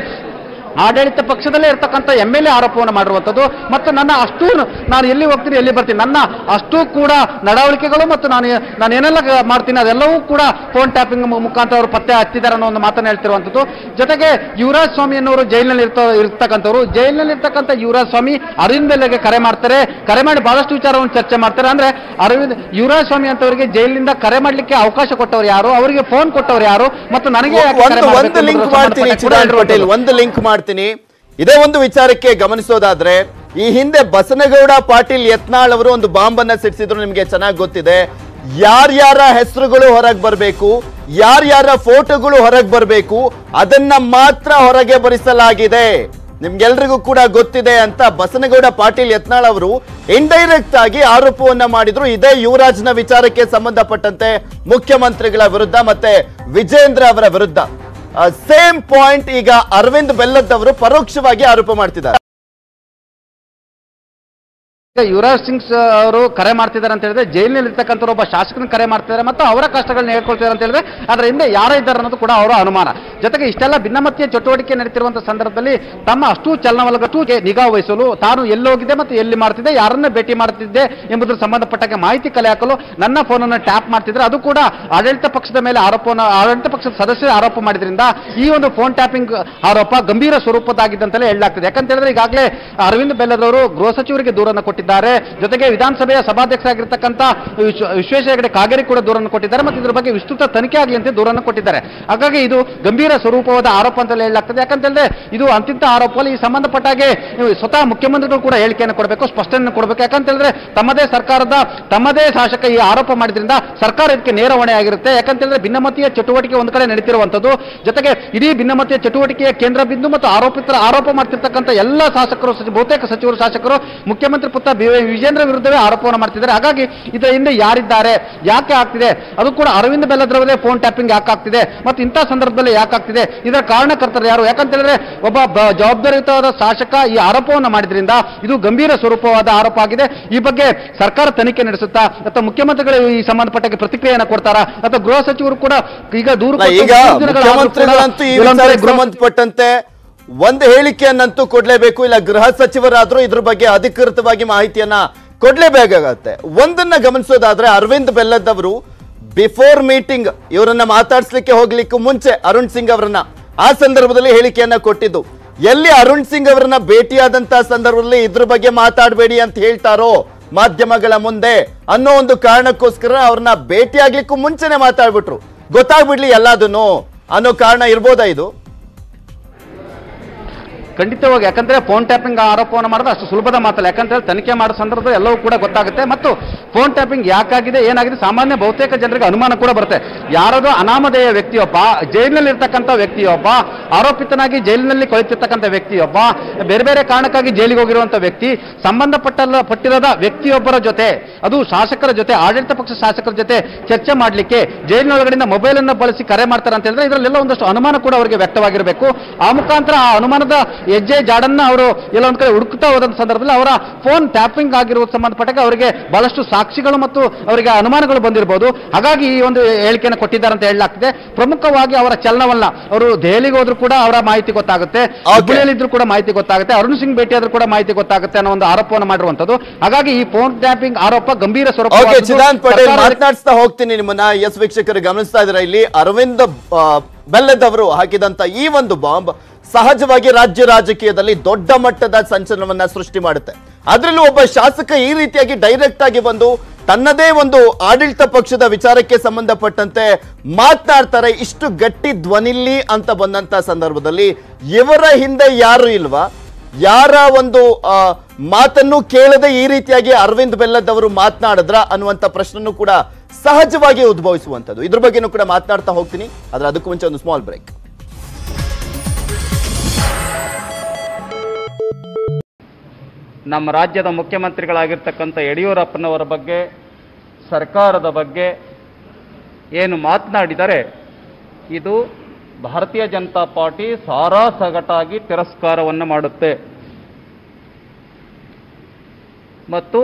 ಆಡಳಿತ ಪಕ್ಷದಲ್ಲೇ ಇರ್ತಕ್ಕಂಥ ಎಂ ಎಲ್ ಎ ಆರೋಪವನ್ನು ಮಾಡಿರುವಂಥದ್ದು ಮತ್ತು ನನ್ನ ಅಷ್ಟು ನಾನು ಎಲ್ಲಿ ಹೋಗ್ತೀನಿ ಎಲ್ಲಿ ಬರ್ತೀನಿ ನನ್ನ ಅಷ್ಟು ಕೂಡ ನಡವಳಿಕೆಗಳು ಮತ್ತು ನಾನು ನಾನು ಏನೆಲ್ಲ ಗ- ಮಾಡ್ತೀನಿ ಅದೆಲ್ಲವೂ ಕೂಡ ಫೋನ್ ಟ್ಯಾಪಿಂಗ್ ಮುಖಾಂತರ ಅವರು ಪತ್ತೆ ಹಚ್ಚಿದ್ದಾರೆ ಅನ್ನೋ ಒಂದು ಮಾತನ್ನು ಹೇಳ್ತಿರುವಂಥದ್ದು ಜೊತೆಗೆ ಯುವರಾಜ್ ಸ್ವಾಮಿ ಅನ್ನೋರು ಜೈಲಿನಲ್ಲಿ ಇರ್ತ ಇರ್ತಕ್ಕಂಥವ್ರು ಜೈಲಿನಲ್ಲಿ ಇರ್ತಕ್ಕಂಥ ಯುವರಾಜ್ ಸ್ವಾಮಿ ಅರವಿಂದ್ ಬೆಲ್ಲೆಗೆ ಕರೆ ಮಾಡ್ತಾರೆ ಕರೆ ಮಾಡಿ ಬಹಳಷ್ಟು ವಿಚಾರವನ್ನು ಚರ್ಚೆ ಮಾಡ್ತಾರೆ ಅಂದ್ರೆ ಅರವಿಂದ್ ಯುವರಾಜ್ ಸ್ವಾಮಿ ಅಂತವರಿಗೆ ಜೈಲಿನಿಂದ ಕರೆ ಮಾಡಲಿಕ್ಕೆ ಅವಕಾಶ ಕೊಟ್ಟವರು ಯಾರು ಅವರಿಗೆ ಫೋನ್ ಕೊಟ್ಟವರು ಯಾರು ಮತ್ತು ನನಗೆ ಯಾಕೆ ಕರೆ ಒಂದು ಮಾಡ್ಬೇಕು ಒಂದು ಲಿಂಕ್ ಎಂಬುದರ ಮಾಡ್ತೀನಿ ಸಂಬಂಧಪಟ್ಟ ಕೂಡ ಚಿದಾನ್ ಪಟೇಲ್ ಹೇಳಿರುವಂಥದ್ದು. ಒಂದು ಲಿಂಕ್ ಮಾಡ್ತೀನಿ ಇದೇ ಒಂದು ವಿಚಾರಕ್ಕೆ ಗಮನಿಸೋದಾದ್ರೆ ಈ ಹಿಂದೆ ಬಸನಗೌಡ ಪಾಟೀಲ್ ಯತ್ನಾಳ್ ಅವರು ಒಂದು ಬಾಂಬ್ ಅನ್ನ ಸಿಡಿಸಿದ್ರು ನಿಮ್ಗೆ ಚೆನ್ನಾಗಿ ಗೊತ್ತಿದೆ ಯಾರ್ಯಾರ ಹೆಸರುಗಳು ಹೊರಗೆ ಬರಬೇಕು ಯಾರ್ಯಾರ ಫೋಟೋಗಳು ಹೊರಗೆ ಬರಬೇಕು ಅದನ್ನ ಮಾತ್ರ ಹೊರಗೆ ಬರಿಸಲಾಗಿದೆ ನಿಮ್ಗೆಲ್ರಿಗೂ ಕೂಡ ಗೊತ್ತಿದೆ ಅಂತ ಬಸನಗೌಡ ಪಾಟೀಲ್ ಯತ್ನಾಳ್ ಅವರು ಇಂಡೈರೆಕ್ಟ್ ಆಗಿ ಆರೋಪವನ್ನ ಮಾಡಿದ್ರು ಇದೇ ಯುವರಾಜ್ನ ವಿಚಾರಕ್ಕೆ ಸಂಬಂಧಪಟ್ಟಂತೆ ಮುಖ್ಯಮಂತ್ರಿಗಳ ವಿರುದ್ಧ ಮತ್ತೆ ವಿಜೇಂದ್ರ ಅವರ ವಿರುದ್ಧ ಸೇಮ್ ಪಾಯಿಂಟ್ ಈಗ ಅರವಿಂದ್ ಬೆಲ್ಲದ್ ಅವರು ಪರೋಕ್ಷವಾಗಿ ಆರೋಪ ಮಾಡ್ತಿದ್ದಾರೆ ಈಗ ಯುವರಾಜ್ ಸಿಂಗ್ ಸ- ಅವರು ಕರೆ ಮಾಡ್ತಿದ್ದಾರೆ ಅಂತ ಹೇಳಿದ್ರೆ ಜೈಲಿನಲ್ಲಿ ಇರ್ತಕ್ಕಂಥ ಒಬ್ಬ ಶಾಸಕನ ಕರೆ ಮಾಡ್ತಿದ್ದಾರೆ ಮತ್ತು ಅವರ ಕಷ್ಟಗಳನ್ನ ಹೇಳ್ಕೊಳ್ತಿದ್ದಾರೆ ಅಂತ ಹೇಳಿದ್ರೆ ಅದರ ಹಿಂದೆ ಯಾರೋ ಇದ್ದಾರೆ ಅನ್ನೋದು ಕೂಡ ಅವರ ಅನುಮಾನ ಜೊತೆಗೆ ಇಷ್ಟೆಲ್ಲ ಭಿನ್ನಮತೀಯ ಚಟುವಟಿಕೆ ನಡೀತಿರುವಂತಹ ಸಂದರ್ಭದಲ್ಲಿ ತಮ್ಮ ಅಷ್ಟು ಚಲನವಲಗಟ್ಟು ನಿಗಾ ವಹಿಸಲು ತಾನು ಎಲ್ಲೋಗಿದ್ದೆ ಮತ್ತು ಎಲ್ಲಿ ಮಾಡ್ತಿದ್ದೆ ಯಾರನ್ನ ಭೇಟಿ ಮಾಡ್ತಿದ್ದೆ ಎಂಬುದರ ಸಂಬಂಧಪಟ್ಟಾಗೆ ಮಾಹಿತಿ ಕಲೆ ಹಾಕಲು ನನ್ನ ಫೋನನ್ನು ಟ್ಯಾಪ್ ಮಾಡ್ತಿದ್ರೆ ಅದು ಕೂಡ ಆಡಳಿತ ಪಕ್ಷದ ಮೇಲೆ ಆರೋಪವನ್ನು ಆಡಳಿತ ಪಕ್ಷದ ಸದಸ್ಯರು ಆರೋಪ ಮಾಡಿದ್ರಿಂದ ಈ ಒಂದು ಫೋನ್ ಟ್ಯಾಪಿಂಗ್ ಆರೋಪ ಗಂಭೀರ ಸ್ವರೂಪದ್ದಾಗಿದ್ದಂತಲೇ ಹೇಳಲಾಗ್ತದೆ ಯಾಕಂತ ಹೇಳಿದ್ರೆ ಈಗಾಗಲೇ ಅರವಿಂದ್ ಬೆಲ್ಲದವರು ಗೃಹ ಸಚಿವರಿಗೆ ದೂರನ್ನು ಕೊಟ್ಟಿದ್ದಾರೆ ಜೊತೆಗೆ ವಿಧಾನಸಭೆಯ ಸಭಾಧ್ಯಕ್ಷರಾಗಿರ್ತಕ್ಕಂಥ ವಿಶ್ವ- ವಿಶ್ವೇಶ್ವರ ಹೆಗಡೆ ಕಾಗೇರಿ ಕೂಡ ದೂರನ್ನು ಕೊಟ್ಟಿದ್ದಾರೆ ಮತ್ತು ಇದ್ರ ಬಗ್ಗೆ ವಿಸ್ತೃತ ತನಿಖೆ ಆಗಲಿ ಅಂತ ದೂರನ್ನು ಕೊಟ್ಟಿದ್ದಾರೆ ಹಾಗಾಗಿ ಇದು ಗಂಭೀರ ಸ್ವರೂಪವಾದ ಆರೋಪ ಅಂತ ಹೇಳಲಾಗ್ತದೆ ಯಾಕಂತ ಹೇಳಿದ್ರೆ ಇದು ಅಂತಿಂತ ಆರೋಪದಲ್ಲಿ ಈ ಸಂಬಂಧಪಟ್ಟ ಹಾಗೆ ಇವು ಸ್ವತಃ ಮುಖ್ಯಮಂತ್ರಿಗಳು ಕೂಡ ಹೇಳಿಕೆಯನ್ನು ಕೊಡಬೇಕು ಸ್ಪಷ್ಟನೆ ಕೊಡಬೇಕು ಯಾಕಂತ ಹೇಳಿದ್ರೆ ತಮ್ಮದೇ ಸರ್ಕಾರದ ತಮ್ಮದೇ ಶಾಸಕ ಈ ಆರೋಪ ಮಾಡಿದ್ರಿಂದ ಸರ್ಕಾರ ಇದಕ್ಕೆ ನೇರ ಹೊಣೆ ಆಗಿರುತ್ತೆ ಯಾಕಂತ ಹೇಳಿದ್ರೆ ಭಿನ್ನಮತೀಯ ಚಟುವಟಿಕೆ ಒಂದು ಕಡೆ ನಡೀತಿರುವಂತದ್ದು ಜೊತೆಗೆ ಇಡೀ ಭಿನ್ನಮತೀಯ ಚಟುವಟಿಕೆಯ ಕೇಂದ್ರ ಬಿಂದು ಮತ್ತು ಆರೋಪಿತರ ಆರೋಪ ಮಾಡ್ತಿರ್ತಕ್ಕಂಥ ಎಲ್ಲ ಶಾಸಕರು ಸಚಿ- ಬಹುತೇಕ ಸಚಿವರು ಶಾಸಕರು ಮುಖ್ಯಮಂತ್ರಿ ಪುತ್ರ ಬಿ ವೈ ವಿಜೇಂದ್ರ ವಿರುದ್ಧವೇ ಆರೋಪವನ್ನು ಮಾಡ್ತಿದ್ದಾರೆ ಹಾಗಾಗಿ ಇದರ ಹಿಂದೆ ಯಾರಿದ್ದಾರೆ ಯಾಕೆ ಆಗ್ತಿದೆ ಅದು ಕೂಡ ಅರವಿಂದ ಬೆಲ್ಲದ್ರವರೇ ಫೋನ್ ಟ್ಯಾಪಿಂಗ್ ಯಾಕೆ ಆಗ್ತಿದೆ ಮತ್ತು ಇಂಥ ಸಂದರ್ಭದಲ್ಲಿ ಯಾಕೆ ಆಗ್ತಿದೆ ಇದರ ಕಾರಣಕರ್ತರು ಯಾರು ಯಾಕಂತ ಹೇಳಿದ್ರೆ ಒಬ್ಬ ಬ- ಜವಾಬ್ದಾರಿಯುತವಾದ ಶಾಸಕ ಈ ಆರೋಪವನ್ನು ಮಾಡಿದ್ರಿಂದ ಇದು ಗಂಭೀರ ಸ್ವರೂಪವಾದ ಆರೋಪ ಆಗಿದೆ ಈ ಬಗ್ಗೆ ಸರ್ಕಾರ ತನಿಖೆ ನಡೆಸುತ್ತಾ ಅಥವಾ ಮುಖ್ಯಮಂತ್ರಿಗಳು ಈ ಸಂಬಂಧಪಟ್ಟ ಪ್ರತಿಕ್ರಿಯೆಯನ್ನು ಕೊಡ್ತಾರಾ ಅಥವಾ ಗೃಹ ಸಚಿವರು ಕೂಡ ಈಗ ದೂರು ಅಲ್ಲ, ಕೊಟ್ಟು ಈಗ ಮೂರು ದಿನಗಳಾದ್ರೂ ಕೂಡ ಮುಖ್ಯಮಂತ್ರಿಗಳಂತೂ ಈ ವಿಳಂಬ ವಿಚಾರಕ್ಕೆ ಗೃಹ- ಸಂಬಂಧಪಟ್ಟಂತೆ ಒಂದು ಹೇಳಿಕೆಯನ್ನಂತೂ ಕೊಡ್ಲೇಬೇಕು ಇಲ್ಲ ಗೃಹ ಸಚಿವರಾದ್ರೂ ಇದ್ರ ಬಗ್ಗೆ ಅಧಿಕೃತವಾಗಿ ಮಾಹಿತಿಯನ್ನ ಕೊಡ್ಲೇಬೇಕಾಗತ್ತೆ ಒಂದನ್ನ ಗಮನಿಸೋದಾದ್ರೆ ಅರವಿಂದ್ ಬೆಲ್ಲದ್ ಅವರು ಬಿಫೋರ್ ಮೀಟಿಂಗ್ ಇವರನ್ನ ಮಾತಾಡ್ಸ್ಲಿಕ್ಕೆ ಹೋಗ್ಲಿಕ್ಕೂ ಮುಂಚೆ ಅರುಣ್ ಸಿಂಗ್ ಅವರನ್ನ ಆ ಸಂದರ್ಭದಲ್ಲಿ ಹೇಳಿಕೆಯನ್ನ ಕೊಟ್ಟಿದ್ದು ಎಲ್ಲಿ ಅರುಣ್ ಸಿಂಗ್ ಅವರನ್ನ ಭೇಟಿಯಾದಂತ ಸಂದರ್ಭದಲ್ಲಿ ಇದ್ರ ಬಗ್ಗೆ ಮಾತಾಡಬೇಡಿ ಅಂತ ಹೇಳ್ತಾರೋ ಮಾಧ್ಯಮಗಳ ಮುಂದೆ ಅನ್ನೋ ಒಂದು ಕಾರಣಕ್ಕೋಸ್ಕರ ಅವ್ರನ್ನ ಭೇಟಿ ಆಗ್ಲಿಕ್ಕೂ ಮುಂಚೆನೆ ಮಾತಾಡ್ಬಿಟ್ರು ಗೊತ್ತಾಗ್ಬಿಡ್ಲಿ ಎಲ್ಲದನ್ನು ಅನ್ನೋ ಕಾರಣ ಇರ್ಬೋದಾ ಇದು ಖಂಡಿತವಾಗಿ ಯಾಕಂದ್ರೆ ಫೋನ್ ಟ್ಯಾಪಿಂಗ್ ಆರೋಪವನ್ನು ಮಾಡೋದು ಅಷ್ಟು ಸುಲಭದ ಮಾತಲ್ಲ ಯಾಕಂದ್ರೆ ತನಿಖೆ ಮಾಡೋ ಸಂದರ್ಭದಲ್ಲಿ ಎಲ್ಲವೂ ಕೂಡ ಗೊತ್ತಾಗುತ್ತೆ ಮತ್ತು ಫೋನ್ ಟ್ಯಾಪಿಂಗ್ ಯಾಕಾಗಿದೆ ಏನಾಗಿದೆ ಸಾಮಾನ್ಯ ಬಹುತೇಕ ಜನರಿಗೆ ಅನುಮಾನ ಕೂಡ ಬರುತ್ತೆ ಯಾರದೋ ಅನಾಮಧೇಯ ವ್ಯಕ್ತಿಯೊಬ್ಬ ಜೈಲಿನಲ್ಲಿ ಇರ್ತಕ್ಕಂಥ ವ್ಯಕ್ತಿಯೊಬ್ಬ ಆರೋಪಿತನಾಗಿ ಜೈಲಿನಲ್ಲಿ ಕೊಳಿತಿರ್ತಕ್ಕಂಥ ವ್ಯಕ್ತಿಯೊಬ್ಬ ಬೇರೆ ಬೇರೆ ಕಾರಣಕ್ಕಾಗಿ ಜೈಲಿಗೆ ಹೋಗಿರುವಂಥ ವ್ಯಕ್ತಿ ಸಂಬಂಧಪಟ್ಟಲ್ಲ ಪಟ್ಟಿರದ ವ್ಯಕ್ತಿಯೊಬ್ಬರ ಜೊತೆ ಅದು ಶಾಸಕರ ಜೊತೆ ಆಡಳಿತ ಪಕ್ಷ ಶಾಸಕರ ಜೊತೆ ಚರ್ಚೆ ಮಾಡಲಿಕ್ಕೆ ಜೈಲಿನೊಳಗಡೆಯಿಂದ ಮೊಬೈಲ್ ಅನ್ನು ಬಳಸಿ ಕರೆ ಮಾಡ್ತಾರೆ ಅಂತ ಹೇಳಿದ್ರೆ ಇದರಲ್ಲೆಲ್ಲ ಒಂದಷ್ಟು ಅನುಮಾನ ಕೂಡ ಅವರಿಗೆ ವ್ಯಕ್ತವಾಗಿರಬೇಕು ಆ ಮುಖಾಂತರ ಆ ಅನುಮಾನದ ಹೆಜ್ಜೆ ಜಾಡನ್ನ ಅವರು ಎಲ್ಲ ಒಂದ್ ಕಡೆ ಹುಡುಕ್ತಾ ಹೋದಂತ ಸಂದರ್ಭದಲ್ಲಿ ಅವರ ಫೋನ್ ಟ್ಯಾಪಿಂಗ್ ಆಗಿರುವ ಸಂಬಂಧಪಟ್ಟಾಗ ಅವರಿಗೆ ಬಹಳಷ್ಟು ಸಾಕ್ಷಿಗಳು ಮತ್ತು ಅವರಿಗೆ ಅನುಮಾನಗಳು ಬಂದಿರಬಹುದು ಹಾಗಾಗಿ ಈ ಒಂದು ಹೇಳಿಕೆಯನ್ನು ಕೊಟ್ಟಿದ್ದಾರೆ ಅಂತ ಹೇಳಲಾಗ್ತಿದೆ ಪ್ರಮುಖವಾಗಿ ಅವರ ಚಲನವಲ್ಲ ಅವರು ದೆಹಲಿಗೆ ಹೋದ್ರು ಕೂಡ ಅವರ ಮಾಹಿತಿ ಗೊತ್ತಾಗುತ್ತೆ ಹುಬ್ಬಳ್ಳಿಯಲ್ಲಿ ಇದ್ರು ಕೂಡ ಮಾಹಿತಿ ಗೊತ್ತಾಗುತ್ತೆ ಅರುಣ್ ಸಿಂಗ್ ಭೇಟಿ ಆದ್ರೂ ಕೂಡ ಮಾಹಿತಿ ಗೊತ್ತಾಗುತ್ತೆ ಅನ್ನೋ ಒಂದು ಆರೋಪವನ್ನು ಮಾಡಿರುವಂತದ್ದು ಹಾಗಾಗಿ ಈ ಫೋನ್ ಟ್ಯಾಪಿಂಗ್ ಆರೋಪ ಗಂಭೀರ ಸ್ವರೂಪ ಓಕೆ ಚಿದಾಂತ್ ಪಟೇಲ್ ಮಾತನಾಡಿಸ್ತಾ ಹೋಗ್ತೀನಿ ನಿಮ್ಮನ್ನ ಎಸ್ ವೀಕ್ಷಕರು ಗಮನಿಸ್ತಾ ಇದ್ದೀರಾ ಇಲ್ಲಿ ಅರವಿಂದ್ ಆ, ಬೆಲ್ಲದವರು ಹಾಕಿದಂತ ಈ ಒಂದು ಬಾಂಬ್ ಸಹಜವಾಗಿ ರಾಜ್ಯ ರಾಜಕೀಯದಲ್ಲಿ ದೊಡ್ಡ ಮಟ್ಟದ ಸಂಚಲನವನ್ನ ಸೃಷ್ಟಿ ಮಾಡುತ್ತೆ ಅದರಲ್ಲೂ ಒಬ್ಬ ಶಾಸಕ ಈ ರೀತಿಯಾಗಿ ಡೈರೆಕ್ಟ್ ಆಗಿ ಬಂದು ತನ್ನದೇ ಒಂದು ಆಡಳಿತ ಪಕ್ಷದ ವಿಚಾರಕ್ಕೆ ಸಂಬಂಧಪಟ್ಟಂತೆ ಮಾತನಾಡ್ತಾರೆ ಇಷ್ಟು ಗಟ್ಟಿ ಧ್ವನಿಲಿ ಅಂತ ಬಂದಂತ ಸಂದರ್ಭದಲ್ಲಿ ಇವರ ಹಿಂದೆ ಯಾರು ಇಲ್ವಾ ಯಾರ ಒಂದು ಆ, ಮಾತನ್ನು ಕೇಳದೆ ಈ ರೀತಿಯಾಗಿ ಅರವಿಂದ್ ಬೆಲ್ಲದ್ ಅವರು ಮಾತನಾಡಿದ್ರ ಅನ್ನುವಂಥ ಪ್ರಶ್ನೆನೂ ಕೂಡ ಸಹಜವಾಗಿ ಉದ್ಭವಿಸುವಂಥದ್ದು ಇದ್ರ ಬಗ್ಗೆನೂ ಕೂಡ ಮಾತನಾಡ್ತಾ ಹೋಗ್ತೀನಿ ಆದ್ರೆ ಅದಕ್ಕೂ ಮುಂಚೆ ಒಂದು ಸ್ಮಾಲ್ ಬ್ರೇಕ್ ನಮ್ಮ ರಾಜ್ಯದ ಮುಖ್ಯಮಂತ್ರಿಗಳಾಗಿರ್ತಕ್ಕಂಥ ಯಡಿಯೂರಪ್ಪನವರ ಬಗ್ಗೆ ಸರ್ಕಾರದ ಬಗ್ಗೆ ಏನು ಮಾತನಾಡಿದರೆ ಇದು ಭಾರತೀಯ ಜನತಾ ಪಾರ್ಟಿ ಸಾರಾ ಸಗಟಾಗಿ ತಿರಸ್ಕಾರವನ್ನು ಮಾಡುತ್ತೆ ಮತ್ತು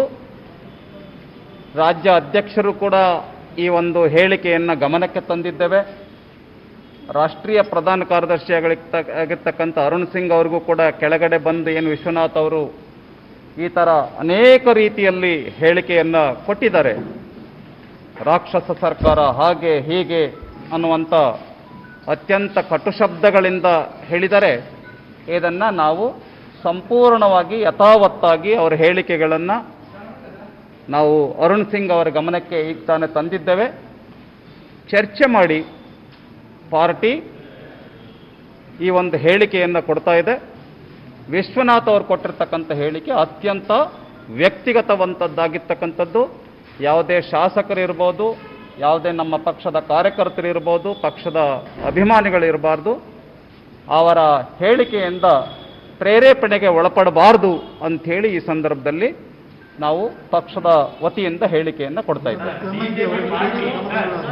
ರಾಜ್ಯ ಅಧ್ಯಕ್ಷರು ಕೂಡ ಈ ಒಂದು ಹೇಳಿಕೆಯನ್ನು ಗಮನಕ್ಕೆ ತಂದಿದ್ದೇವೆ ರಾಷ್ಟ್ರೀಯ ಪ್ರಧಾನ ಕಾರ್ಯದರ್ಶಿ ಆಗಿರ್ತ- ಆಗಿರ್ತಕ್ಕಂಥ ಅರುಣ್ ಸಿಂಗ್ ಅವ್ರಿಗೂ ಕೂಡ ಕೆಳಗಡೆ ಬಂದು ಏನು ವಿಶ್ವನಾಥ್ ಅವರು ಈ ಥರ ಅನೇಕ ರೀತಿಯಲ್ಲಿ ಹೇಳಿಕೆಯನ್ನು ಕೊಟ್ಟಿದ್ದಾರೆ ರಾಕ್ಷಸ ಸರ್ಕಾರ ಹಾಗೆ ಹೀಗೆ ಅನ್ನುವಂಥ ಅತ್ಯಂತ ಕಟು ಶಬ್ದಗಳಿಂದ ಹೇಳಿದರೆ ಇದನ್ನು ನಾವು ಸಂಪೂರ್ಣವಾಗಿ ಯಥಾವತ್ತಾಗಿ ಅವರ ಹೇಳಿಕೆಗಳನ್ನು ನಾವು ಅರುಣ್ ಸಿಂಗ್ ಅವರ ಗಮನಕ್ಕೆ ಈಗ ತಾನೇ ತಂದಿದ್ದೇವೆ ಚರ್ಚೆ ಮಾಡಿ ಪಾರ್ಟಿ ಈ ಒಂದು ಹೇಳಿಕೆಯನ್ನು ಕೊಡ್ತಾ ಇದೆ ವಿಶ್ವನಾಥ್ ಅವರು ಕೊಟ್ಟಿರ್ತಕ್ಕಂಥ ಹೇಳಿಕೆ ಅತ್ಯಂತ ವ್ಯಕ್ತಿಗತವಂತದ್ದಾಗಿರ್ತಕ್ಕಂಥದ್ದು ಯಾವುದೇ ಶಾಸಕರಿರ್ಬೋದು ಯಾವುದೇ ನಮ್ಮ ಪಕ್ಷದ ಕಾರ್ಯಕರ್ತರಿರ್ಬೋದು ಪಕ್ಷದ ಅಭಿಮಾನಿಗಳಿರಬಾರ್ದು ಅವರ ಹೇಳಿಕೆಯಿಂದ ಪ್ರೇರೇಪಣೆಗೆ ಒಳಪಡಬಾರ್ದು ಅಂಥೇಳಿ ಈ ಸಂದರ್ಭದಲ್ಲಿ ನಾವು ಪಕ್ಷದ ವತಿಯಿಂದ ಹೇಳಿಕೆಯನ್ನು ಕೊಡ್ತಾ ಇದ್ದೇವೆ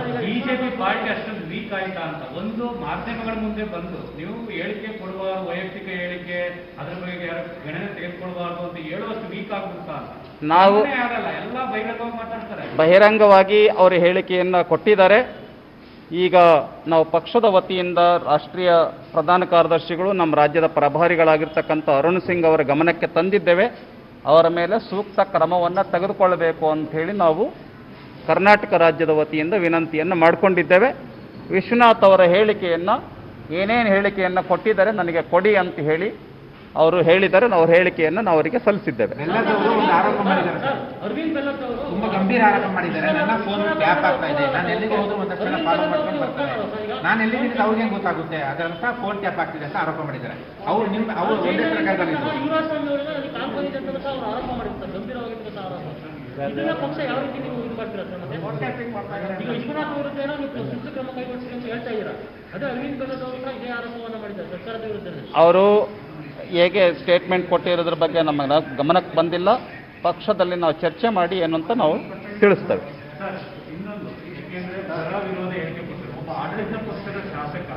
ಬಿಜೆಪಿ ಪಾರ್ಟಿ ಅಷ್ಟೊಂದು ವೀಕ್ ಆಯ್ತಾ ಅಂತ ಒಂದು ಮಾಧ್ಯಮಗಳ ಮುಂದೆ ಬಂದು ನೀವು ಹೇಳಿಕೆ ಕೊಡುವ ವೈಯಕ್ತಿಕ ಹೇಳಿಕೆ ಅದ್ರ ಬಗ್ಗೆ ಯಾರು ಗಣನೆ ತೆಗೆದುಕೊಳ್ಬಾರ್ದು ಅಂತ ಹೇಳುವಷ್ಟು ವೀಕ್ ಆಗ್ಬಿಡ್ತಾ ಅಂತ ನಾವು ಸುಮ್ನೆ ಆಗಲ್ಲ ಎಲ್ಲ ಬಹಿರಂಗವಾಗಿ ಮಾತಾಡ್ತಾರೆ ಬಹಿರಂಗವಾಗಿ ಅವರು ಹೇಳಿಕೆಯನ್ನು ಕೊಟ್ಟಿದ್ದಾರೆ ಈಗ ನಾವು ಪಕ್ಷದ ವತಿಯಿಂದ ರಾಷ್ಟ್ರೀಯ ಪ್ರಧಾನ ಕಾರ್ಯದರ್ಶಿಗಳು ನಮ್ಮ ರಾಜ್ಯದ ಪ್ರಭಾರಿಗಳಾಗಿರ್ತಕ್ಕಂಥ ಅರುಣ್ ಸಿಂಗ್ ಅವರ ಗಮನಕ್ಕೆ ತಂದಿದ್ದೇವೆ ಅವರ ಮೇಲೆ ಸೂಕ್ತ ಕ್ರಮವನ್ನು ತೆಗೆದುಕೊಳ್ಳಬೇಕು ಅಂತ ಹೇಳಿ ನಾವು ಕರ್ನಾಟಕ ರಾಜ್ಯದ ವತಿಯಿಂದ ವಿನಂತಿಯನ್ನು ಮಾಡಿಕೊಂಡಿದ್ದೇವೆ ವಿಶ್ವನಾಥ್ ಅವರ ಹೇಳಿಕೆಯನ್ನು ಏನೇನು ಹೇಳಿಕೆಯನ್ನು ಕೊಟ್ಟಿದ್ದಾರೆ ನನಗೆ ಕೊಡಿ ಅಂತ ಹೇಳಿ ಅವರು ಹೇಳಿದ್ದಾರೆ ಅವ್ರ ಹೇಳಿಕೆಯನ್ನು ನಾವು ಅವರಿಗೆ ಸಲ್ಲಿಸಿದ್ದೇವೆ ಬೆಲ್ಲದವರು ಒಂದು ಆರೋಪ ಮಾಡಿದ್ದಾರೆ ಸರ್. ಅರವಿಂದ್ ಬೆಲ್ಲತ್ ಅವರು ತುಂಬಾ ಗಂಭೀರ ಆರೋಪ ಮಾಡಿದ್ದಾರೆ ನನ್ನ ಫೋನ್ ಟ್ಯಾಪ್ ಆಗ್ತಾ ಇದೆ ನಾನು ಎಲ್ಲಿಗೆ ಹೋದ್ರು ಒಂದ್ ತಕ್ಷಣ ಫಾಲೋ ಮಾಡ್ಕೊಂಡು ಬರ್ತಾರೆ ನಾನು ಎಲ್ಲಿದ್ದೀನಿ ಅಂತ ಅವ್ರಿಗೆ ಹೆಂಗ್ ಗೊತ್ತಾಗುತ್ತೆ ಅದರಂತ ಫೋನ್ ಟ್ಯಾಪ್ ಆಗ್ತಿದೆ ಅಂತ ಆರೋಪ ಮಾಡಿದ್ದಾರೆ ಅವ್ರು ನಿಮ್ ಅವ್ರು ಒಂದೇ ಸರ್ಕಾರದಲ್ಲಿದ್ದು ಯುವರಾಜ್ ಸ್ವಾಮಿ ಅವರಿಗೆ ಅಲ್ಲಿ ಕಾಲ್ ಬಂದಿದೆ ಅಂತ ಸಹ ಅವರು ಆರೋಪ ಮಾಡಿರ್ತಾರೆ ಗಂಭೀರವಾಗಿರ್ತಕ್ಕಂಥ ಆರೋಪ ಇದನ್ನ ಪಕ್ಷ ಯಾವ ರೀತಿ ನೀವು ಇದು ಮಾಡ್ತೀರಾ ಸರ್ ಮತ್ತೆ ಈಗ ವಿಶ್ವನಾಥ್ ವಿರುದ್ಧ ಏನೋ ನೀವು ಶಿಸ್ತು ಕ್ರಮ ಕೈಗೊಳ್ತೀರಿ ಅಂತ ಹೇಳ್ತಾ ಇದ್ದೀರಾ ಅದೇ ಅರವಿಂದ್ ಬೆಲ್ಲತ್ ಅವರು ಕೂಡ ಇದೇ ಆರೋಪವನ್ನು ಮಾಡಿದ್ದಾರೆ ಸರ್ಕಾರದ ವಿರುದ್ಧನೇ ಅವರು ಹೇಗೆ ಸ್ಟೇಟ್ಮೆಂಟ್ ಕೊಟ್ಟಿರೋದ್ರ ಬಗ್ಗೆ ನಮ್ಮ ಗಮನಕ್ಕೆ ಬಂದಿಲ್ಲ ಪಕ್ಷದಲ್ಲಿ ನಾವು ಚರ್ಚೆ ಮಾಡಿ ಏನು ಅಂತ ನಾವು ತಿಳಿಸ್ತೇವೆ ಸರ್ ಇನ್ನೊಂದು ಏಕೆಂದ್ರೆ ಬರ ವಿರೋಧ ಹೇಳಿಕೆ ಕೊಟ್ಟರು ಒಬ್ಬ ಆಡಳಿತ ಪಕ್ಷದ ಶಾಸಕ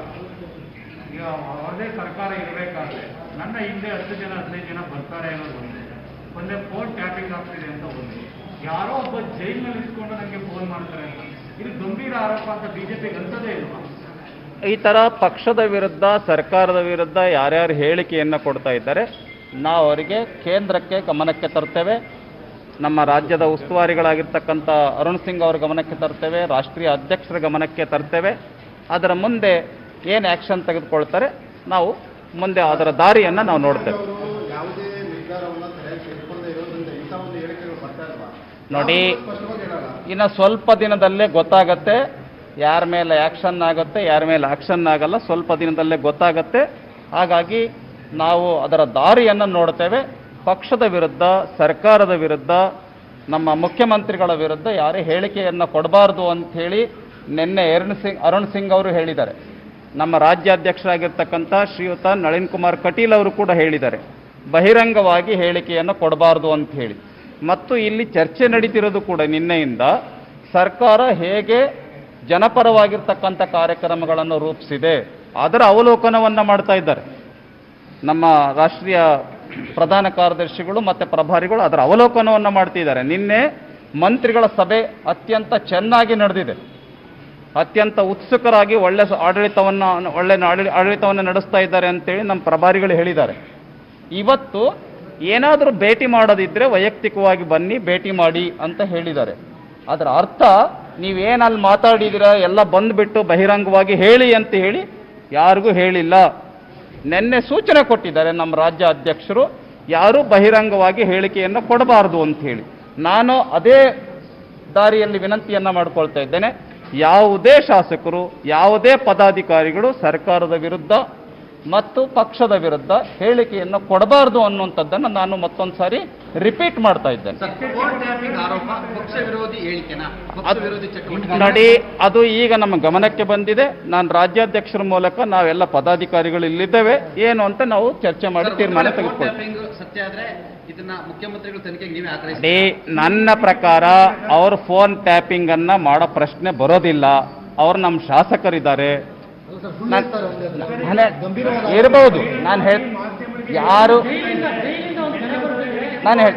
ಈಗ ಅವ್ರದೇ ಸರ್ಕಾರ ಇರಬೇಕಾದ್ರೆ ನನ್ನ ಹಿಂದೆ ಹತ್ತು ಜನ ಹದಿನೈದು ಜನ ಬರ್ತಾರೆ ಅನ್ನೋದು ಒಂದು ಒಂದೇ ಫೋನ್ ಟ್ಯಾಪಿಂಗ್ ಆಗ್ತಿದೆ ಅಂತ ಒಂದು ಯಾರೋ ಒಬ್ಬ ಜೈಲಿನಲ್ಲಿ ಇಟ್ಕೊಂಡು ನನಗೆ ಫೋನ್ ಮಾಡ್ತಾರೆ ಅಂತ ಇದು ಗಂಭೀರ ಆರೋಪ ಅಂತ ಬಿಜೆಪಿಗೆ ಅನ್ಸೋದೇ ಇಲ್ವಾ ಈ ಥರ ಪಕ್ಷದ ವಿರುದ್ಧ ಸರ್ಕಾರದ ವಿರುದ್ಧ ಯಾರ್ಯಾರು ಹೇಳಿಕೆಯನ್ನು ಕೊಡ್ತಾ ಇದ್ದಾರೆ ನಾವು ಅವರಿಗೆ ಕೇಂದ್ರಕ್ಕೆ ಗಮನಕ್ಕೆ ತರ್ತೇವೆ ನಮ್ಮ ರಾಜ್ಯದ ಉಸ್ತುವಾರಿಗಳಾಗಿರ್ತಕ್ಕಂಥ ಅರುಣ್ ಸಿಂಗ್ ಅವರ ಗಮನಕ್ಕೆ ತರ್ತೇವೆ ರಾಷ್ಟ್ರೀಯ ಅಧ್ಯಕ್ಷರ ಗಮನಕ್ಕೆ ತರ್ತೇವೆ ಅದರ ಮುಂದೆ ಏನು ಆ್ಯಕ್ಷನ್ ತೆಗೆದುಕೊಳ್ತಾರೆ ನಾವು ಮುಂದೆ ಅದರ ದಾರಿಯನ್ನು ನಾವು ನೋಡ್ತೇವೆ ಯಾವುದೇ ನಿರ್ಧಾರವನ್ನು ಸರಿಯಾಗಿ ತೆಗೆದುಕೊಳ್ಳದೆ ಇರೋದ್ರಿಂದ ಇಂಥ ಒಂದು ಹೇಳಿಕೆಗಳು ಬರ್ತಾ ಇಲ್ವಾ ನೋಡಿ ಇನ್ನು ಸ್ವಲ್ಪ ದಿನದಲ್ಲೇ ಗೊತ್ತಾಗತ್ತೆ ಯಾರ ಮೇಲೆ ಆ್ಯಕ್ಷನ್ ಆಗುತ್ತೆ ಯಾರ ಮೇಲೆ ಆ್ಯಕ್ಷನ್ ಆಗಲ್ಲ ಸ್ವಲ್ಪ ದಿನದಲ್ಲೇ ಗೊತ್ತಾಗತ್ತೆ ಹಾಗಾಗಿ ನಾವು ಅದರ ದಾರಿಯನ್ನು ನೋಡ್ತೇವೆ ಪಕ್ಷದ ವಿರುದ್ಧ ಸರ್ಕಾರದ ವಿರುದ್ಧ ನಮ್ಮ ಮುಖ್ಯಮಂತ್ರಿಗಳ ವಿರುದ್ಧ ಯಾರೇ ಹೇಳಿಕೆಯನ್ನು ಕೊಡಬಾರ್ದು ಅಂಥೇಳಿ ನಿನ್ನೆ ಅರುಣ್ ಸಿಂಗ್ ಅರುಣ್ ಸಿಂಗ್ ಅವರು ಹೇಳಿದ್ದಾರೆ ನಮ್ಮ ರಾಜ್ಯಾಧ್ಯಕ್ಷರಾಗಿರ್ತಕ್ಕಂಥ ಶ್ರೀಯುತ ನಳಿನ್ ಕುಮಾರ್ ಕಟೀಲ್ ಅವರು ಕೂಡ ಹೇಳಿದ್ದಾರೆ ಬಹಿರಂಗವಾಗಿ ಹೇಳಿಕೆಯನ್ನು ಕೊಡಬಾರ್ದು ಅಂತ ಹೇಳಿ ಮತ್ತು ಇಲ್ಲಿ ಚರ್ಚೆ ನಡೀತಿರೋದು ಕೂಡ ನಿನ್ನೆಯಿಂದ ಸರ್ಕಾರ ಹೇಗೆ ಜನಪರವಾಗಿರ್ತಕ್ಕಂಥ ಕಾರ್ಯಕ್ರಮಗಳನ್ನು ರೂಪಿಸಿದೆ ಅದರ ಅವಲೋಕನವನ್ನು ಮಾಡ್ತಾ ಇದ್ದಾರೆ ನಮ್ಮ ರಾಷ್ಟ್ರೀಯ ಪ್ರಧಾನ ಕಾರ್ಯದರ್ಶಿಗಳು ಮತ್ತು ಪ್ರಭಾರಿಗಳು ಅದರ ಅವಲೋಕನವನ್ನು ಮಾಡ್ತಿದ್ದಾರೆ ನಿನ್ನೆ ಮಂತ್ರಿಗಳ ಸಭೆ ಅತ್ಯಂತ ಚೆನ್ನಾಗಿ ನಡೆದಿದೆ ಅತ್ಯಂತ ಉತ್ಸುಕರಾಗಿ ಒಳ್ಳೆ ಸ- ಆಡಳಿತವನ್ನು ಒಳ್ಳೆ ಆಡಳಿ- ಆಡಳಿತವನ್ನು ನಡೆಸ್ತಾ ಇದ್ದಾರೆ ಅಂತೇಳಿ ನಮ್ಮ ಪ್ರಭಾರಿಗಳು ಹೇಳಿದ್ದಾರೆ ಇವತ್ತು ಏನಾದರೂ ಭೇಟಿ ಮಾಡೋದಿದ್ರೆ ವೈಯಕ್ತಿಕವಾಗಿ ಬನ್ನಿ ಭೇಟಿ ಮಾಡಿ ಅಂತ ಹೇಳಿದ್ದಾರೆ ಅದರ ಅರ್ಥ ನೀವೇನಲ್ಲಿ ಮಾತಾಡಿದಿರ ಎಲ್ಲ ಬಂದ್ಬಿಟ್ಟು ಬಹಿರಂಗವಾಗಿ ಹೇಳಿ ಅಂತ ಹೇಳಿ ಯಾರಿಗೂ ಹೇಳಿಲ್ಲ ನಿನ್ನೆ ಸೂಚನೆ ಕೊಟ್ಟಿದ್ದಾರೆ ನಮ್ಮ ರಾಜ್ಯ ಅಧ್ಯಕ್ಷರು ಯಾರೂ ಬಹಿರಂಗವಾಗಿ ಹೇಳಿಕೆಯನ್ನು ಕೊಡಬಾರದು ಅಂತ ಹೇಳಿ ನಾನು ಅದೇ ದಾರಿಯಲ್ಲಿ ವಿನಂತಿಯನ್ನು ಮಾಡ್ಕೊಳ್ತಾ ಇದ್ದೇನೆ ಯಾವುದೇ ಶಾಸಕರು ಯಾವುದೇ ಪದಾಧಿಕಾರಿಗಳು ಸರ್ಕಾರದ ವಿರುದ್ಧ ಮತ್ತು ಪಕ್ಷದ ವಿರುದ್ಧ ಹೇಳಿಕೆಯನ್ನು ಕೊಡಬಾರದು ಅನ್ನುವಂಥದ್ದನ್ನು ನಾನು ಮತ್ತೊಂದು ಸಾರಿ ರಿಪೀಟ್ ಮಾಡ್ತಾ ಇದ್ದೇನೆ ಫೋನ್ ಟ್ಯಾಪಿಂಗ್ ಆರೋಪ ಪಕ್ಷ ವಿರೋಧಿ ಹೇಳಿಕೆನ ಪಕ್ಷ ಅದು- ವಿರೋಧಿ ಚಟುವಟಿಕೆ ನೋಡಿ ಅದು ಈಗ ನಮ್ಮ ಗಮನಕ್ಕೆ ಬಂದಿದೆ ನಾನು ರಾಜ್ಯಾಧ್ಯಕ್ಷರ ಮೂಲಕ ನಾವೆಲ್ಲ ಪದಾಧಿಕಾರಿಗಳು ಇಲ್ಲಿದ್ದೇವೆ ಏನು ಅಂತ ನಾವು ಚರ್ಚೆ ಮಾಡಿ ತೀರ್ಮಾನ ಫೋನ್ ತೆಗೆದುಕೊಳ್ತೀವಿ ಟ್ಯಾಪಿಂಗ್ ಸತ್ಯ ಆದ್ರೆ ಇದನ್ನ ಮುಖ್ಯಮಂತ್ರಿಗಳು ತನಿಖೆಗೆ ನೀವೇ ಆಗ್ರಹಿಸಿ ನೋಡಿ ನನ್ನ ಪ್ರಕಾರ ಅವ್ರ ಫೋನ್ ಟ್ಯಾಪಿಂಗ್ ಅನ್ನ ಮಾಡೋ ಪ್ರಶ್ನೆ ಬರೋದಿಲ್ಲ ಅವ್ರು ನಮ್ಮ ಶಾಸಕರಿದ್ದಾರೆ ನಾನ್- ನಾನೇ- ಇರಬಹುದು ನಾನು ಹೇಳ್ ಯಾರು ನಾನು ಹೇಳ್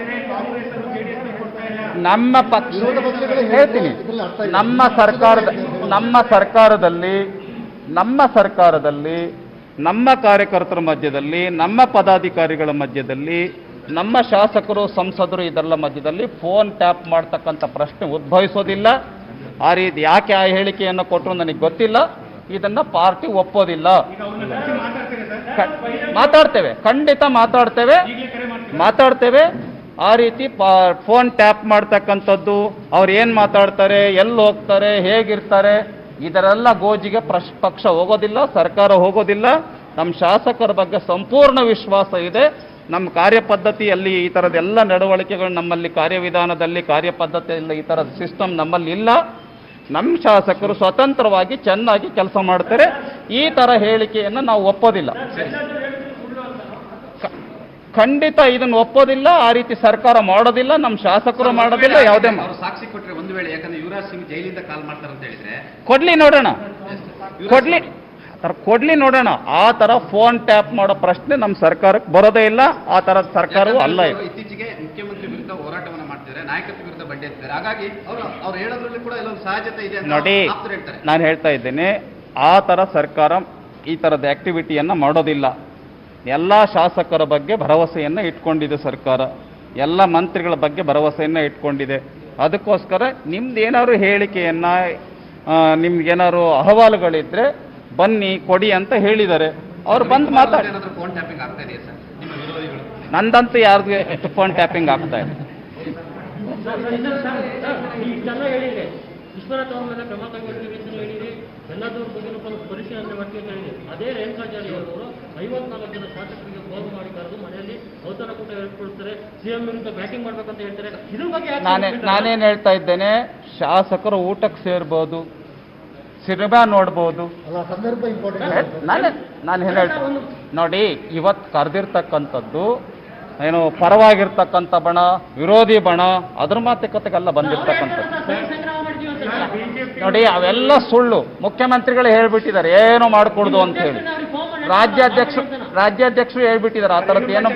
ನಮ್ಮ ಪಕ್ಷ ಹೇಳ್ತೀನಿ ನಮ್ಮ ಸರ್ಕಾರದ ನಮ್ಮ ಸರ್ಕಾರದಲ್ಲಿ ನಮ್ಮ ಸರ್ಕಾರದಲ್ಲಿ ನಮ್ಮ ಕಾರ್ಯಕರ್ತರ ಮಧ್ಯದಲ್ಲಿ ನಮ್ಮ ಪದಾಧಿಕಾರಿಗಳ ಮಧ್ಯದಲ್ಲಿ ನಮ್ಮ ಶಾಸಕರು ಸಂಸದರು ಇದೆಲ್ಲ ಮಧ್ಯದಲ್ಲಿ ಫೋನ್ ಟ್ಯಾಪ್ ಮಾಡ್ತಕ್ಕಂಥ ಪ್ರಶ್ನೆ ಉದ್ಭವಿಸೋದಿಲ್ಲ ಆ ರೀತಿ ಯಾಕೆ ಆ ಹೇಳಿಕೆಯನ್ನು ಕೊಟ್ಟರು ನನಗೆ ಗೊತ್ತಿಲ್ಲ ಇದನ್ನ ಪಾರ್ಟಿ ಒಪ್ಪೋದಿಲ್ಲ ಕ- ಮಾತಾಡ್ತೇವೆ ಖಂಡಿತ ಮಾತಾಡ್ತೇವೆ ಮಾತಾಡ್ತೇವೆ ಆ ರೀತಿ ಫೋನ್ ಟ್ಯಾಪ್ ಮಾಡ್ತಕ್ಕಂಥದ್ದು ಅವ್ರು ಏನು ಮಾತಾಡ್ತಾರೆ ಎಲ್ಲಿ ಹೋಗ್ತಾರೆ ಹೇಗಿರ್ತಾರೆ ಇದರೆಲ್ಲ ಗೋಜಿಗೆ ಪ್ರಶ್ ಪಕ್ಷ ಹೋಗೋದಿಲ್ಲ ಸರ್ಕಾರ ಹೋಗೋದಿಲ್ಲ ನಮ್ಮ ಶಾಸಕರ ಬಗ್ಗೆ ಸಂಪೂರ್ಣ ವಿಶ್ವಾಸ ಇದೆ ನಮ್ಮ ಕಾರ್ಯಪದ್ಧತಿಯಲ್ಲಿ ಈ ಥರದ್ದೆಲ್ಲ ನಡವಳಿಕೆಗಳು ನಮ್ಮಲ್ಲಿ ಕಾರ್ಯವಿಧಾನದಲ್ಲಿ ಕಾರ್ಯಪದ್ಧತಿಯಲ್ಲಿ ಈ ಥರದ ಸಿಸ್ಟಮ್ ನಮ್ಮಲ್ಲಿ ಇಲ್ಲ ನಮ್ಮ ಶಾಸಕರು ಸ್ವತಂತ್ರವಾಗಿ ಚೆನ್ನಾಗಿ ಕೆಲಸ ಮಾಡ್ತಾರೆ ಈ ಥರ ಹೇಳಿಕೆಯನ್ನು ನಾವು ಒಪ್ಪೋದಿಲ್ಲ ಕ- ಖಂಡಿತ ಇದನ್ನು ಒಪ್ಪೋದಿಲ್ಲ ಆ ರೀತಿ ಸರ್ಕಾರ ಮಾಡೋದಿಲ್ಲ ನಮ್ಮ ಶಾಸಕರು ಮಾಡೋದಿಲ್ಲ ಯಾವುದೇ ಮಾ- ಅವರು ಸಾಕ್ಷಿ ಕೊಟ್ಟರೆ ಒಂದು ವೇಳೆ ಯಾಕಂದ್ರೆ ಯುವರಾಜ್ ಸಿಂಗ್ ಜೈಲಿಂದ ಕಾಲ್ ಮಾಡ್ತಾರೆ ಅಂತ ಹೇಳಿದ್ರೆ ಕೊಡ್ಲಿ ನೋಡೋಣ ಕೊಡ್ಲಿ ಆ ಥರ ಕೊಡ್ಲಿ ನೋಡೋಣ ಆ ತರ ಫೋನ್ ಟ್ಯಾಪ್ ಮಾಡೋ ಪ್ರಶ್ನೆ ನಮ್ಮ ಸರ್ಕಾರಕ್ಕೆ ಬರೋದೇ ಇಲ್ಲ ಆ ತರ ಸರ್ಕಾರವೂ ಅಲ್ಲ ಇದು ಯಾಕಂದ್ರೆ ಇತ್ತೀಚೆಗೆ ಮುಖ್ಯಮಂತ್ರಿ ವಿರುದ್ಧ ಹೋರಾಟವನ್ನು ಮಾಡ್ತಿದ್ದಾರೆ ನಾಯಕತ್ವ ವಿರುದ್ಧ ಬಂಡೆ ಎತ್ತಿದ್ದಾರೆ ಹಾಗಾಗಿ ಅವರು ಅವ್ರು ಹೇಳೋದ್ರಲ್ಲಿ ಕೂಡ ಎಲ್ಲೊಂದು ಸಹಜತೆ ಇದೆ ಅಂತ ನೋಡಿ ಆಪ್ತರು ಹೇಳ್ತಾರೆ ನಾನು ಹೇಳ್ತಾ ಇದ್ದೇನೆ ಆ ಥರ ಸರ್ಕಾರ ಈ ಥರದ ಆಕ್ಟಿವಿಟಿಯನ್ನು ಮಾಡೋದಿಲ್ಲ ಎಲ್ಲ ಶಾಸಕರ ಬಗ್ಗೆ ಭರವಸೆಯನ್ನು ಇಟ್ಕೊಂಡಿದೆ ಸರ್ಕಾರ ಎಲ್ಲ ಮಂತ್ರಿಗಳ ಬಗ್ಗೆ ಭರವಸೆಯನ್ನು ಇಟ್ಕೊಂಡಿದೆ ಅದಕ್ಕೋಸ್ಕರ ನಿಮ್ದು ಏನಾದ್ರು ಹೇಳಿಕೆಯನ್ನು ನಿಮ್ಗೇನಾದ್ರು ಅಹವಾಲುಗಳಿದ್ರೆ ಬನ್ನಿ ಕೊಡಿ ಅಂತ ಹೇಳಿದ್ದಾರೆ ಅವ್ರು ಬಂದು ಮಾತಾಡಿ ಏನಾದ್ರು ಫೋನ್ ಟ್ಯಾಪಿಂಗ್ ಆಗ್ತಾ ಇದೆಯಾ ಸರ್ ನಿಮ್ಮ ವಿರೋಧಿಗಳು ನಂದಂತೂ ಯಾರಿಗೂ ಫೋನ್ ಟ್ಯಾಪಿಂಗ್ ಆಗ್ತಾ ಇದೆ ಇಷ್ಟೆಲ್ಲ ಹೇಳಿದ್ರೆ ವಿಶ್ವನಾಥ್ ಅವ್ರ ಮೇಲೆ ಕ್ರಮ ಕೈಗೊಳ್ತೀವಿ ಅಂತ ಹೇಳಿರಿ ಎಲ್ಲದರ ಬಗ್ಗೆನೂ ಸ್ವಲ್ಪ ಪರಿಶೀಲನೆ ಮಾಡ್ತೀವಿ ಅಂತ ಹೇಳಿರಿ ಅದೇ ರೇಣುಕಾಚಾರ್ಯ ಅವರು ಐವತ್ನಾಲ್ಕು ಜನ ಶಾಸಕರಿಗೆ ಫೋನ್ ಮಾಡಿ ಕರೆದು ಮನೆಯಲ್ಲಿ ಔತಣ ಕೂಟ ಹೇಳ್ಕೊಳ್ತಾರೆ ಸಿಎಂ ವಿರುದ್ಧ ಬ್ಯಾಟಿಂಗ್ ಮಾಡ್ಬೇಕಂತ ಹೇಳ್ತಾರೆ ಇದ್ರ ಬಗ್ಗೆ ಯಾಕೆ ನಾನೇ ಬಿಟ್ಟಿದ್ದಾರೆ? ನಾನೇನು ಹೇಳ್ತಾ ಇದ್ದೇನೆ ಶಾಸಕರು ಊಟಕ್ಕೆ ಸೇರ್ಬೋದು ಸಿನಿಮಾ ನೋಡ್ಬೋದು ನಾನೇ ನಾನು ಏನು ಹೇಳ್ತಾ ನೋಡಿ ಇವತ್ತು ಕರೆದಿರ್ತಕ್ಕಂಥದ್ದು ಏನು ಪರವಾಗಿರ್ತಕ್ಕಂಥ ಬಣ ವಿರೋಧಿ ಬಣ ಅದ್ರ ಮಾತುಕತೆಗೆಲ್ಲ ಬಂದಿರ್ತಕ್ಕಂಥದ್ದು ಸಹಿ ಸಂಗ್ರಹ ಮಾಡ್ತೀವಿ ಅಂತ ನೋಡಿ ಅವೆಲ್ಲ ಸುಳ್ಳು ಮುಖ್ಯಮಂತ್ರಿಗಳು ಹೇಳ್ಬಿಟ್ಟಿದ್ದಾರೆ ಏನು ಮಾಡ್ಕೊಡ್ದು ಅಂತ ಹೇಳಿ ರಾಜ್ಯಾಧ್ಯಕ್ಷರು ರಾಜ್ಯಾಧ್ಯಕ್ಷರು ಹೇಳ್ಬಿಟ್ಟಿದ್ದಾರೆ ಆ ಥರದ್ದು ಏನು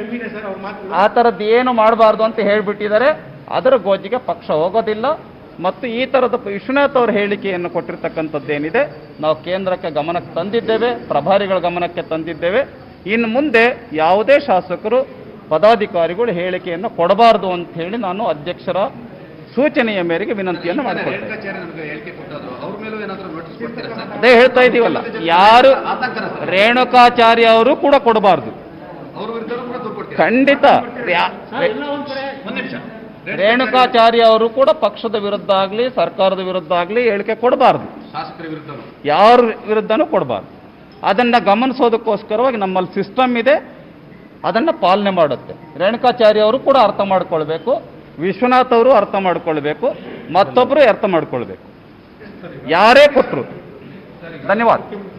ಆ ಥರದ್ದು ಏನು ಮಾಡಬಾರ್ದು ಅಂತ ಹೇಳ್ಬಿಟ್ಟಿದ್ದಾರೆ ಅದರ ಗೋಜಿಗೆ ಪಕ್ಷ ಹೋಗೋದಿಲ್ಲ ಮತ್ತು ಈ ಥರದ ವಿಶ್ವನಾಥ್ ಅವ್ರ ಹೇಳಿಕೆಯನ್ನು ಕೊಟ್ಟಿರ್ತಕ್ಕಂಥದ್ದೇನಿದೆ ನಾವು ಕೇಂದ್ರಕ್ಕೆ ಗಮನಕ್ಕೆ ತಂದಿದ್ದೇವೆ ಪ್ರಭಾರಿಗಳ ಗಮನಕ್ಕೆ ತಂದಿದ್ದೇವೆ ಇನ್ನು ಮುಂದೆ ಯಾವುದೇ ಶಾಸಕರು ಪದಾಧಿಕಾರಿಗಳು ಹೇಳಿಕೆಯನ್ನು ಕೊಡಬಾರದು ಅಂತ ಹೇಳಿ ನಾನು ಅಧ್ಯಕ್ಷರ ಸೂಚನೆಯ ಮೇರೆಗೆ ವಿನಂತಿಯನ್ನು ಮಾಡಿಕೊಳ್ತೇನೆ ರೇಣುಕಾಚಾರ್ಯ ನಮಗೆ ಹೇಳಿಕೆ ಕೊಟ್ಟರು ಅವ್ರ ಮೇಲೂ ಏನಾದ್ರು ನೋಟಿಸ್ ಕೊಡ್ತೀರಾ ಸರ್ ಅದೇ ಹೇಳ್ತಾ ಇದೀವಲ್ಲ ಯಾರು ಆತಂಕರ ಸರ್ ರೇಣುಕಾಚಾರ್ಯ ಅವರು ಕೂಡ ಕೊಡಬಾರ್ದು ಅವ್ರ ವಿರುದ್ಧ ಕೂಡ ದೂರು ಕೊಡ್ತೀರಾ ಖಂಡಿತ ಯಾ- ಎಲ್ಲ ಒಂದ್ ಕಡೆ ಒಂದ್ ನಿಮಿಷ ರೇಣುಕಾಚಾರ್ಯ ಅವರು ಕೂಡ ಪಕ್ಷದ ವಿರುದ್ಧ ಆಗಲಿ ಸರ್ಕಾರದ ವಿರುದ್ಧ ಆಗಲಿ ಹೇಳಿಕೆ ಕೊಡಬಾರ್ದು ಶಾಸಕರ ವಿರುದ್ಧ ಯಾರ ವಿರುದ್ಧನೂ ಕೊಡಬಾರ್ದು ಅದನ್ನ ಗಮನಿಸೋದಕ್ಕೋಸ್ಕರವಾಗಿ ನಮ್ಮಲ್ಲಿ ಸಿಸ್ಟಮ್ ಇದೆ ಅದನ್ನ ಪಾಲನೆ ಮಾಡುತ್ತೆ ರೇಣುಕಾಚಾರ್ಯ ಅವರು ಕೂಡ ಅರ್ಥ ಮಾಡ್ಕೊಳ್ಬೇಕು ವಿಶ್ವನಾಥ್ ಅವರು ಅರ್ಥ ಮಾಡ್ಕೊಳ್ಬೇಕು ಮತ್ತೊಬ್ಬರು ಅರ್ಥ ಮಾಡ್ಕೊಳ್ಬೇಕು ಯಾರೇ ಕೊಟ್ಟರು ಧನ್ಯವಾದ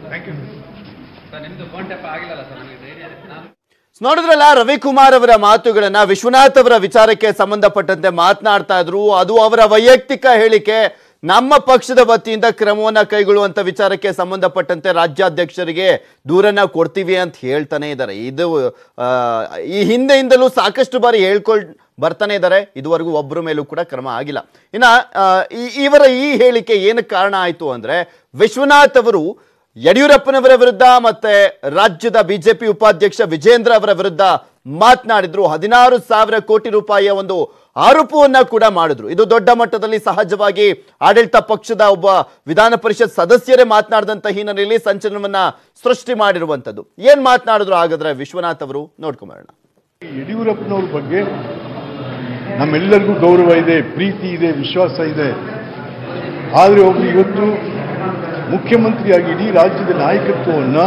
ಸರ್ ನಿಮ್ದು ಫೋನ್ ಟ್ಯಾಪ್ ಆಗಿಲ್ಲಲ್ಲ ಸರ್ ನನಗೆ ಧೈರ್ಯ ಇದೆ. ನಾನು ನೋಡಿದ್ರಲ್ಲ ರವಿಕುಮಾರ್ ಅವರ ಮಾತುಗಳನ್ನ ವಿಶ್ವನಾಥ್ ಅವರ ವಿಚಾರಕ್ಕೆ ಸಂಬಂಧಪಟ್ಟಂತೆ ಮಾತನಾಡ್ತಾ ಇದ್ರು ಅದು ಅವರ ವೈಯಕ್ತಿಕ ಹೇಳಿಕೆ ನಮ್ಮ ಪಕ್ಷದ ವತಿಯಿಂದ ಕ್ರಮವನ್ನ ಕೈಗೊಳ್ಳುವಂತ ವಿಚಾರಕ್ಕೆ ಸಂಬಂಧಪಟ್ಟಂತೆ ರಾಜ್ಯಾಧ್ಯಕ್ಷರಿಗೆ ದೂರನ್ನ ಕೊಡ್ತೀವಿ ಅಂತ ಹೇಳ್ತಾನೆ ಇದ್ದಾರೆ ಇದು ಆ, ಈ ಹಿಂದೆಯಿಂದಲೂ ಸಾಕಷ್ಟು ಬಾರಿ ಹೇಳ್ಕೊಳ್ ಬರ್ತಾನೆ ಇದ್ದಾರೆ ಇದುವರೆಗೂ ಒಬ್ಬರ ಮೇಲೂ ಕೂಡ ಕ್ರಮ ಆಗಿಲ್ಲ ಇನ್ನ ಆ, ಈ- ಇವರ ಈ ಹೇಳಿಕೆ ಏನಕ್ಕೆ ಕಾರಣ ಆಯ್ತು ಅಂದ್ರೆ ವಿಶ್ವನಾಥ್ ಅವರು ಯಡಿಯೂರಪ್ಪನವರ ವಿರುದ್ಧ ಮತ್ತೆ ರಾಜ್ಯದ ಬಿಜೆಪಿ ಉಪಾಧ್ಯಕ್ಷ ವಿಜೇಂದ್ರ ಅವರ ವಿರುದ್ಧ ಮಾತನಾಡಿದ್ರು ಹದಿನಾರು ಸಾವಿರ ಕೋಟಿ ರೂಪಾಯಿಯ ಒಂದು ಆರೋಪವನ್ನ ಕೂಡ ಮಾಡಿದ್ರು ಇದು ದೊಡ್ಡ ಮಟ್ಟದಲ್ಲಿ ಸಹಜವಾಗಿ ಆಡಳಿತ ಪಕ್ಷದ ಒಬ್ಬ ವಿಧಾನ ಪರಿಷತ್ ಸದಸ್ಯರೇ ಮಾತನಾಡಿದಂತ ಹಿನ್ನೆಲೆಯಲ್ಲಿ ಸಂಚಲನವನ್ನ ಸೃಷ್ಟಿ ಮಾಡಿರುವಂತದ್ದು ಏನ್ ಮಾತನಾಡಿದ್ರು ಹಾಗಾದ್ರೆ ವಿಶ್ವನಾಥ್ ಅವರು ನೋಡ್ಕೊಂಬರೋಣ ಯಡಿಯೂರಪ್ಪನವ್ರ ಬಗ್ಗೆ ನಮ್ಮೆಲ್ಲರಿಗೂ ಗೌರವ ಇದೆ ಪ್ರೀತಿ ಇದೆ ವಿಶ್ವಾಸ ಇದೆ ಆದರೆ ಒಬ್ಬರು ಇವತ್ತು ಮುಖ್ಯಮಂತ್ರಿಯಾಗಿ ಇಡೀ ರಾಜ್ಯದ ನಾಯಕತ್ವವನ್ನು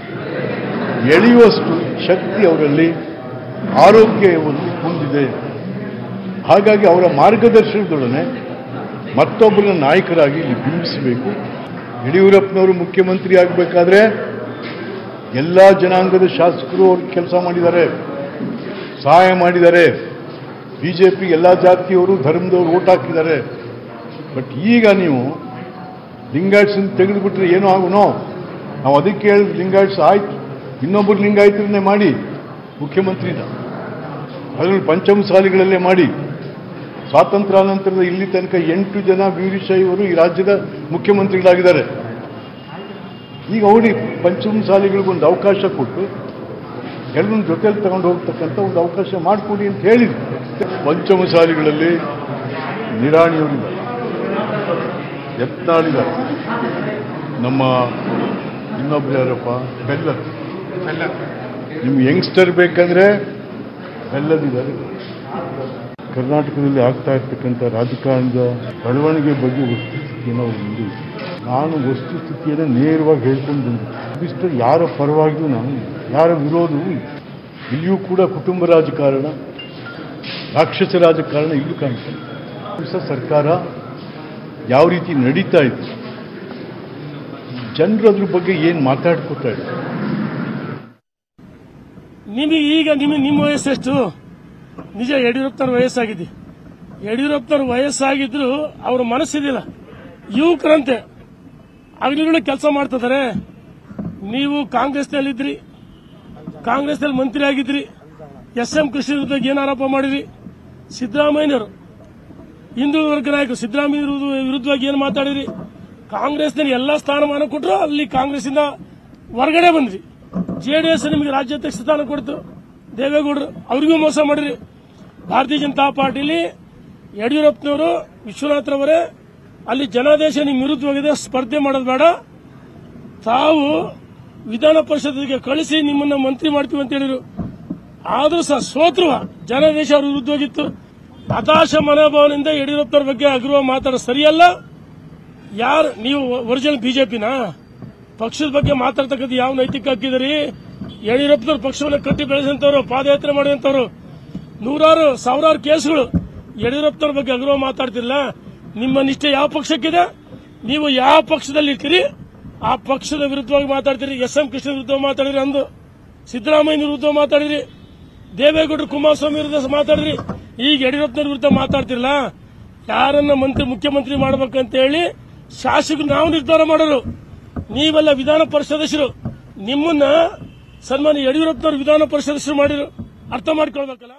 ಎಳೆಯುವಷ್ಟು ಶಕ್ತಿ ಅವರಲ್ಲಿ ಆರೋಗ್ಯವನ್ನು ಹೊಂದಿದೆ ಹಾಗಾಗಿ ಅವರ ಮಾರ್ಗದರ್ಶನದೊಡನೆ ಮತ್ತೊಬ್ಬರ ನಾಯಕರಾಗಿ ಇಲ್ಲಿ ಬಿಂಬಿಸಬೇಕು ಯಡಿಯೂರಪ್ಪನವರು ಮುಖ್ಯಮಂತ್ರಿ ಆಗಬೇಕಾದ್ರೆ ಎಲ್ಲ ಜನಾಂಗದ ಶಾಸಕರು ಅವ್ರಿಗೆ ಕೆಲಸ ಮಾಡಿದ್ದಾರೆ ಸಹಾಯ ಮಾಡಿದ್ದಾರೆ ಬಿ ಜೆ ಪಿ ಎಲ್ಲ ಜಾತಿಯವರು ಧರ್ಮದವರು ಓಟ್ ಹಾಕಿದ್ದಾರೆ ಬಟ್ ಈಗ ನೀವು ಲಿಂಗಾಯಟ್ಸನ್ನು ತೆಗೆದುಬಿಟ್ರೆ ಏನೋ ಆಗುನೋ ನಾವು ಅದಕ್ಕೆ ಹೇಳಿದ್ ಲಿಂಗಾಯಟ್ಸ್ ಆಯ್ತು ಇನ್ನೊಬ್ಬರು ಲಿಂಗಾಯತರನ್ನೇ ಮಾಡಿ ಮುಖ್ಯಮಂತ್ರಿನ ಅದರಲ್ಲಿ ಪಂಚಮಸಾಲಿಗಳಲ್ಲೇ ಮಾಡಿ ಸ್ವಾತಂತ್ರ್ಯಾನಂತರದ ಇಲ್ಲಿ ತನಕ ಎಂಟು ಜನ ವೀರಶೈವರು ಈ ರಾಜ್ಯದ ಮುಖ್ಯಮಂತ್ರಿಗಳಾಗಿದ್ದಾರೆ ಈಗ ಅವ್ರಿಗೆ ಪಂಚಮಸಾಲಿಗಳಿಗೊಂದು ಅವಕಾಶ ಕೊಟ್ಟು ಎಲ್ಲರನ್ನ ಜೊತೆಲಿ ತಗೊಂಡು ಹೋಗ್ತಕ್ಕಂಥ ಒಂದು ಅವಕಾಶ ಮಾಡಿಕೊಡಿ ಅಂತ ಹೇಳಿದ್ರು ಪಂಚಮಸಾಲಿಗಳಲ್ಲಿ ನಿರಾಣಿಯವರಿದ್ದಾರೆ ಯತ್ನಾಳಿದ್ದಾರೆ ನಮ್ಮ ಇನ್ನೊಬ್ರು ಯಾರಪ್ಪ ಬೆಲ್ಲದ್ ನಿಮ್ಗೆ ಯಂಗ್ಸ್ಟರ್ ಬೇಕಂದ್ರೆ ಬೆಲ್ಲದಿದ್ದಾರೆ ಕರ್ನಾಟಕದಲ್ಲಿ ಆಗ್ತಾ ಇರ್ತಕ್ಕಂಥ ರಾಜಕಾರಣದ ಬೆಳವಣಿಗೆ ಬಗ್ಗೆ ವಸ್ತುಸ್ಥಿತಿಯನ್ನು ಅವ್ರು ಮುಂದೆ ಇಟ್ಟಿದ್ದಾರೆ. ನಾನು ವಸ್ತುಸ್ಥಿತಿಯನ್ನು ನೇರವಾಗಿ ಹೇಳ್ಕೊಂಡು ಬಂದೆ ಇದಿಷ್ಟು ಯಾರ ಪರವಾಗಿಯೂ ನಾನು ಇಲ್ಲ. ಯಾರ ವಿರೋಧವೂ ಇಲ್ಲ. ಇಲ್ಲಿಯೂ ಕೂಡ ಕುಟುಂಬ ರಾಜಕಾರಣ ರಾಕ್ಷಸ ರಾಜಕಾರಣ ಇಲ್ಲೂ ಕಾಣ್ತದೆ ಹೊಸ ಸರ್ಕಾರ ಯಾವ ರೀತಿ ನಡೀತಾ ಇದೆ ಜನರು ಅದ್ರ ಬಗ್ಗೆ ಏನು ಮಾತಾಡ್ಕೋತಾ ಇದ್ದಾರೆ ನಿಮಗೆ ಈಗ ನಿಮ್ಮ ನಿಮ್ಮ ವಯಸ್ಸೆಷ್ಟು ನಿಜ ಯಡಿಯೂರಪ್ಪನವ್ರ ವಯಸ್ಸಾಗಿದೆ ಯಡಿಯೂರಪ್ಪನವ್ರ ವಯಸ್ಸಾಗಿದ್ರು ಅವ್ರ ಮನಸ್ಸಿದಿಲ್ಲ ಯುವಕರಂತೆ ಹಗಲಿರುಳು ಕೆಲಸ ಮಾಡ್ತಿದ್ದಾರೆ ನೀವು ಕಾಂಗ್ರೆಸ್ನಲ್ಲಿದ್ರಿ ಕಾಂಗ್ರೆಸ್ನಲ್ಲಿ ಮಂತ್ರಿ ಆಗಿದ್ರಿ ಎಸ್ ಎಂ ಕೃಷ್ಣ ವಿರುದ್ಧ ಏನು ಆರೋಪ ಮಾಡಿರಿ ಸಿದ್ದರಾಮಯ್ಯನವರು ಹಿಂದೂ ವರ್ಗ ನಾಯಕರು ಸಿದ್ದರಾಮಯ್ಯ ವಿರುದ್ಧ- ವಿರುದ್ಧವಾಗಿ ಏನು ಮಾತಾಡಿರಿ ಕಾಂಗ್ರೆಸ್ನಲ್ಲಿ ಎಲ್ಲ ಸ್ಥಾನಮಾನ ಕೊಟ್ಟರು ಅಲ್ಲಿ ಕಾಂಗ್ರೆಸ್ಸಿಂದ ಹೊರಗಡೆ ಬಂದ್ರಿ ಜೆಡಿಎಸ್ ನಿಮಗೆ ರಾಜ್ಯಾಧ್ಯಕ್ಷ ಸ್ಥಾನ ಕೊಡ್ತು ದೇವೇಗೌಡರು ಅವರಿಗೂ ಮೋಸ ಮಾಡಿರಿ ಭಾರತೀಯ ಜನತಾ ಪಾರ್ಟಿಲಿ ಯಡಿಯೂರಪ್ಪನವರು ವಿಶ್ವನಾಥ್ರವರೇ ಅಲ್ಲಿ ಜನಾದೇಶ ನಿಮ್ಮ ವಿರುದ್ಧವಾಗಿದೆ ಸ್ಪರ್ಧೆ ಮಾಡೋದು ಬೇಡ ತಾವು ವಿಧಾನ ಪರಿಷತ್ಗೆ ಕಳಿಸಿ ನಿಮ್ಮನ್ನ ಮಂತ್ರಿ ಮಾಡ್ತೀವಿ ಅಂತ ಹೇಳಿರು ಆದ್ರೂ ಸಹ ಸೋತ್ರುವ ಜನಾದೇಶ ಅವ್ರ ವಿರುದ್ಧವಾಗಿತ್ತು ಹತಾಶ ಮನೋಭಾವನೆಯಿಂದ ಯಡಿಯೂರಪ್ಪನವ್ರ ಬಗ್ಗೆ ಅಗ್ರಹ ಮಾತಾಡೋ ಸರಿಯಲ್ಲ ಯಾರು ನೀವು ಒರಿಜಿನಲ್ ಬಿಜೆಪಿನ ಪಕ್ಷದ ಬಗ್ಗೆ ಮಾತಾಡ್ತಕ್ಕಂಥ ಯಾವ ನೈತಿಕ ಹಾಕಿದಿರಿ ಯಡಿಯೂರಪ್ಪನವ್ರ ಪಕ್ಷವನ್ನು ಕಟ್ಟಿ ಬೆಳೆಸಂತವ್ರು ಪಾದಯಾತ್ರೆ ಮಾಡಿದಂತವ್ರು ನೂರಾರು ಸಾವಿರಾರು ಕೇಸ್ಗಳು ಯಡಿಯೂರಪ್ಪನವ್ರ ಬಗ್ಗೆ ಅಗ್ರಹ ಮಾತಾಡ್ತಿಲ್ಲ ನಿಮ್ಮ ನಿಷ್ಠೆ ಯಾವ ಪಕ್ಷಕ್ಕಿದೆ ನೀವು ಯಾವ ಪಕ್ಷದಲ್ಲಿ ಇರ್ತೀರಿ ಆ ಪಕ್ಷದ ವಿರುದ್ಧವಾಗಿ ಮಾತಾಡ್ತೀರಿ ಎಸ್ ಎಂ ಕೃಷ್ಣ ವಿರುದ್ಧ ಮಾತಾಡಿರಿ ಅಂದು ಸಿದ್ದರಾಮಯ್ಯ ವಿರುದ್ಧ ಮಾತಾಡಿರಿ ದೇವೇಗೌಡರು ಕುಮಾರಸ್ವಾಮಿ ವಿರುದ್ಧ ಮಾತಾಡಿರಿ ಈಗ ಯಡಿಯೂರಪ್ಪನವ್ರ ವಿರುದ್ಧ ಮಾತಾಡ್ತಿರಲ್ಲ ಯಾರನ್ನ ಮಂತ್ರಿ ಮುಖ್ಯಮಂತ್ರಿ ಮಾಡ್ಬೇಕಂತ ಹೇಳಿ ಶಾಸಕರು ನಾವು ನಿರ್ಧಾರ ಮಾಡೋರು ನೀವೆಲ್ಲ ವಿಧಾನ ಪರಿಷತ್ ಸದಸ್ಯರು ನಿಮ್ಮನ್ನ ಸನ್ಮಾನ್ಯ ಯಡಿಯೂರಪ್ಪನವ್ರು ವಿಧಾನ ಪರಿಷತ್ ಸದಸ್ಯರು ಮಾಡಿರು ಅರ್ಥ ಮಾಡ್ಕೊಳ್ಬೇಕಲ್ಲ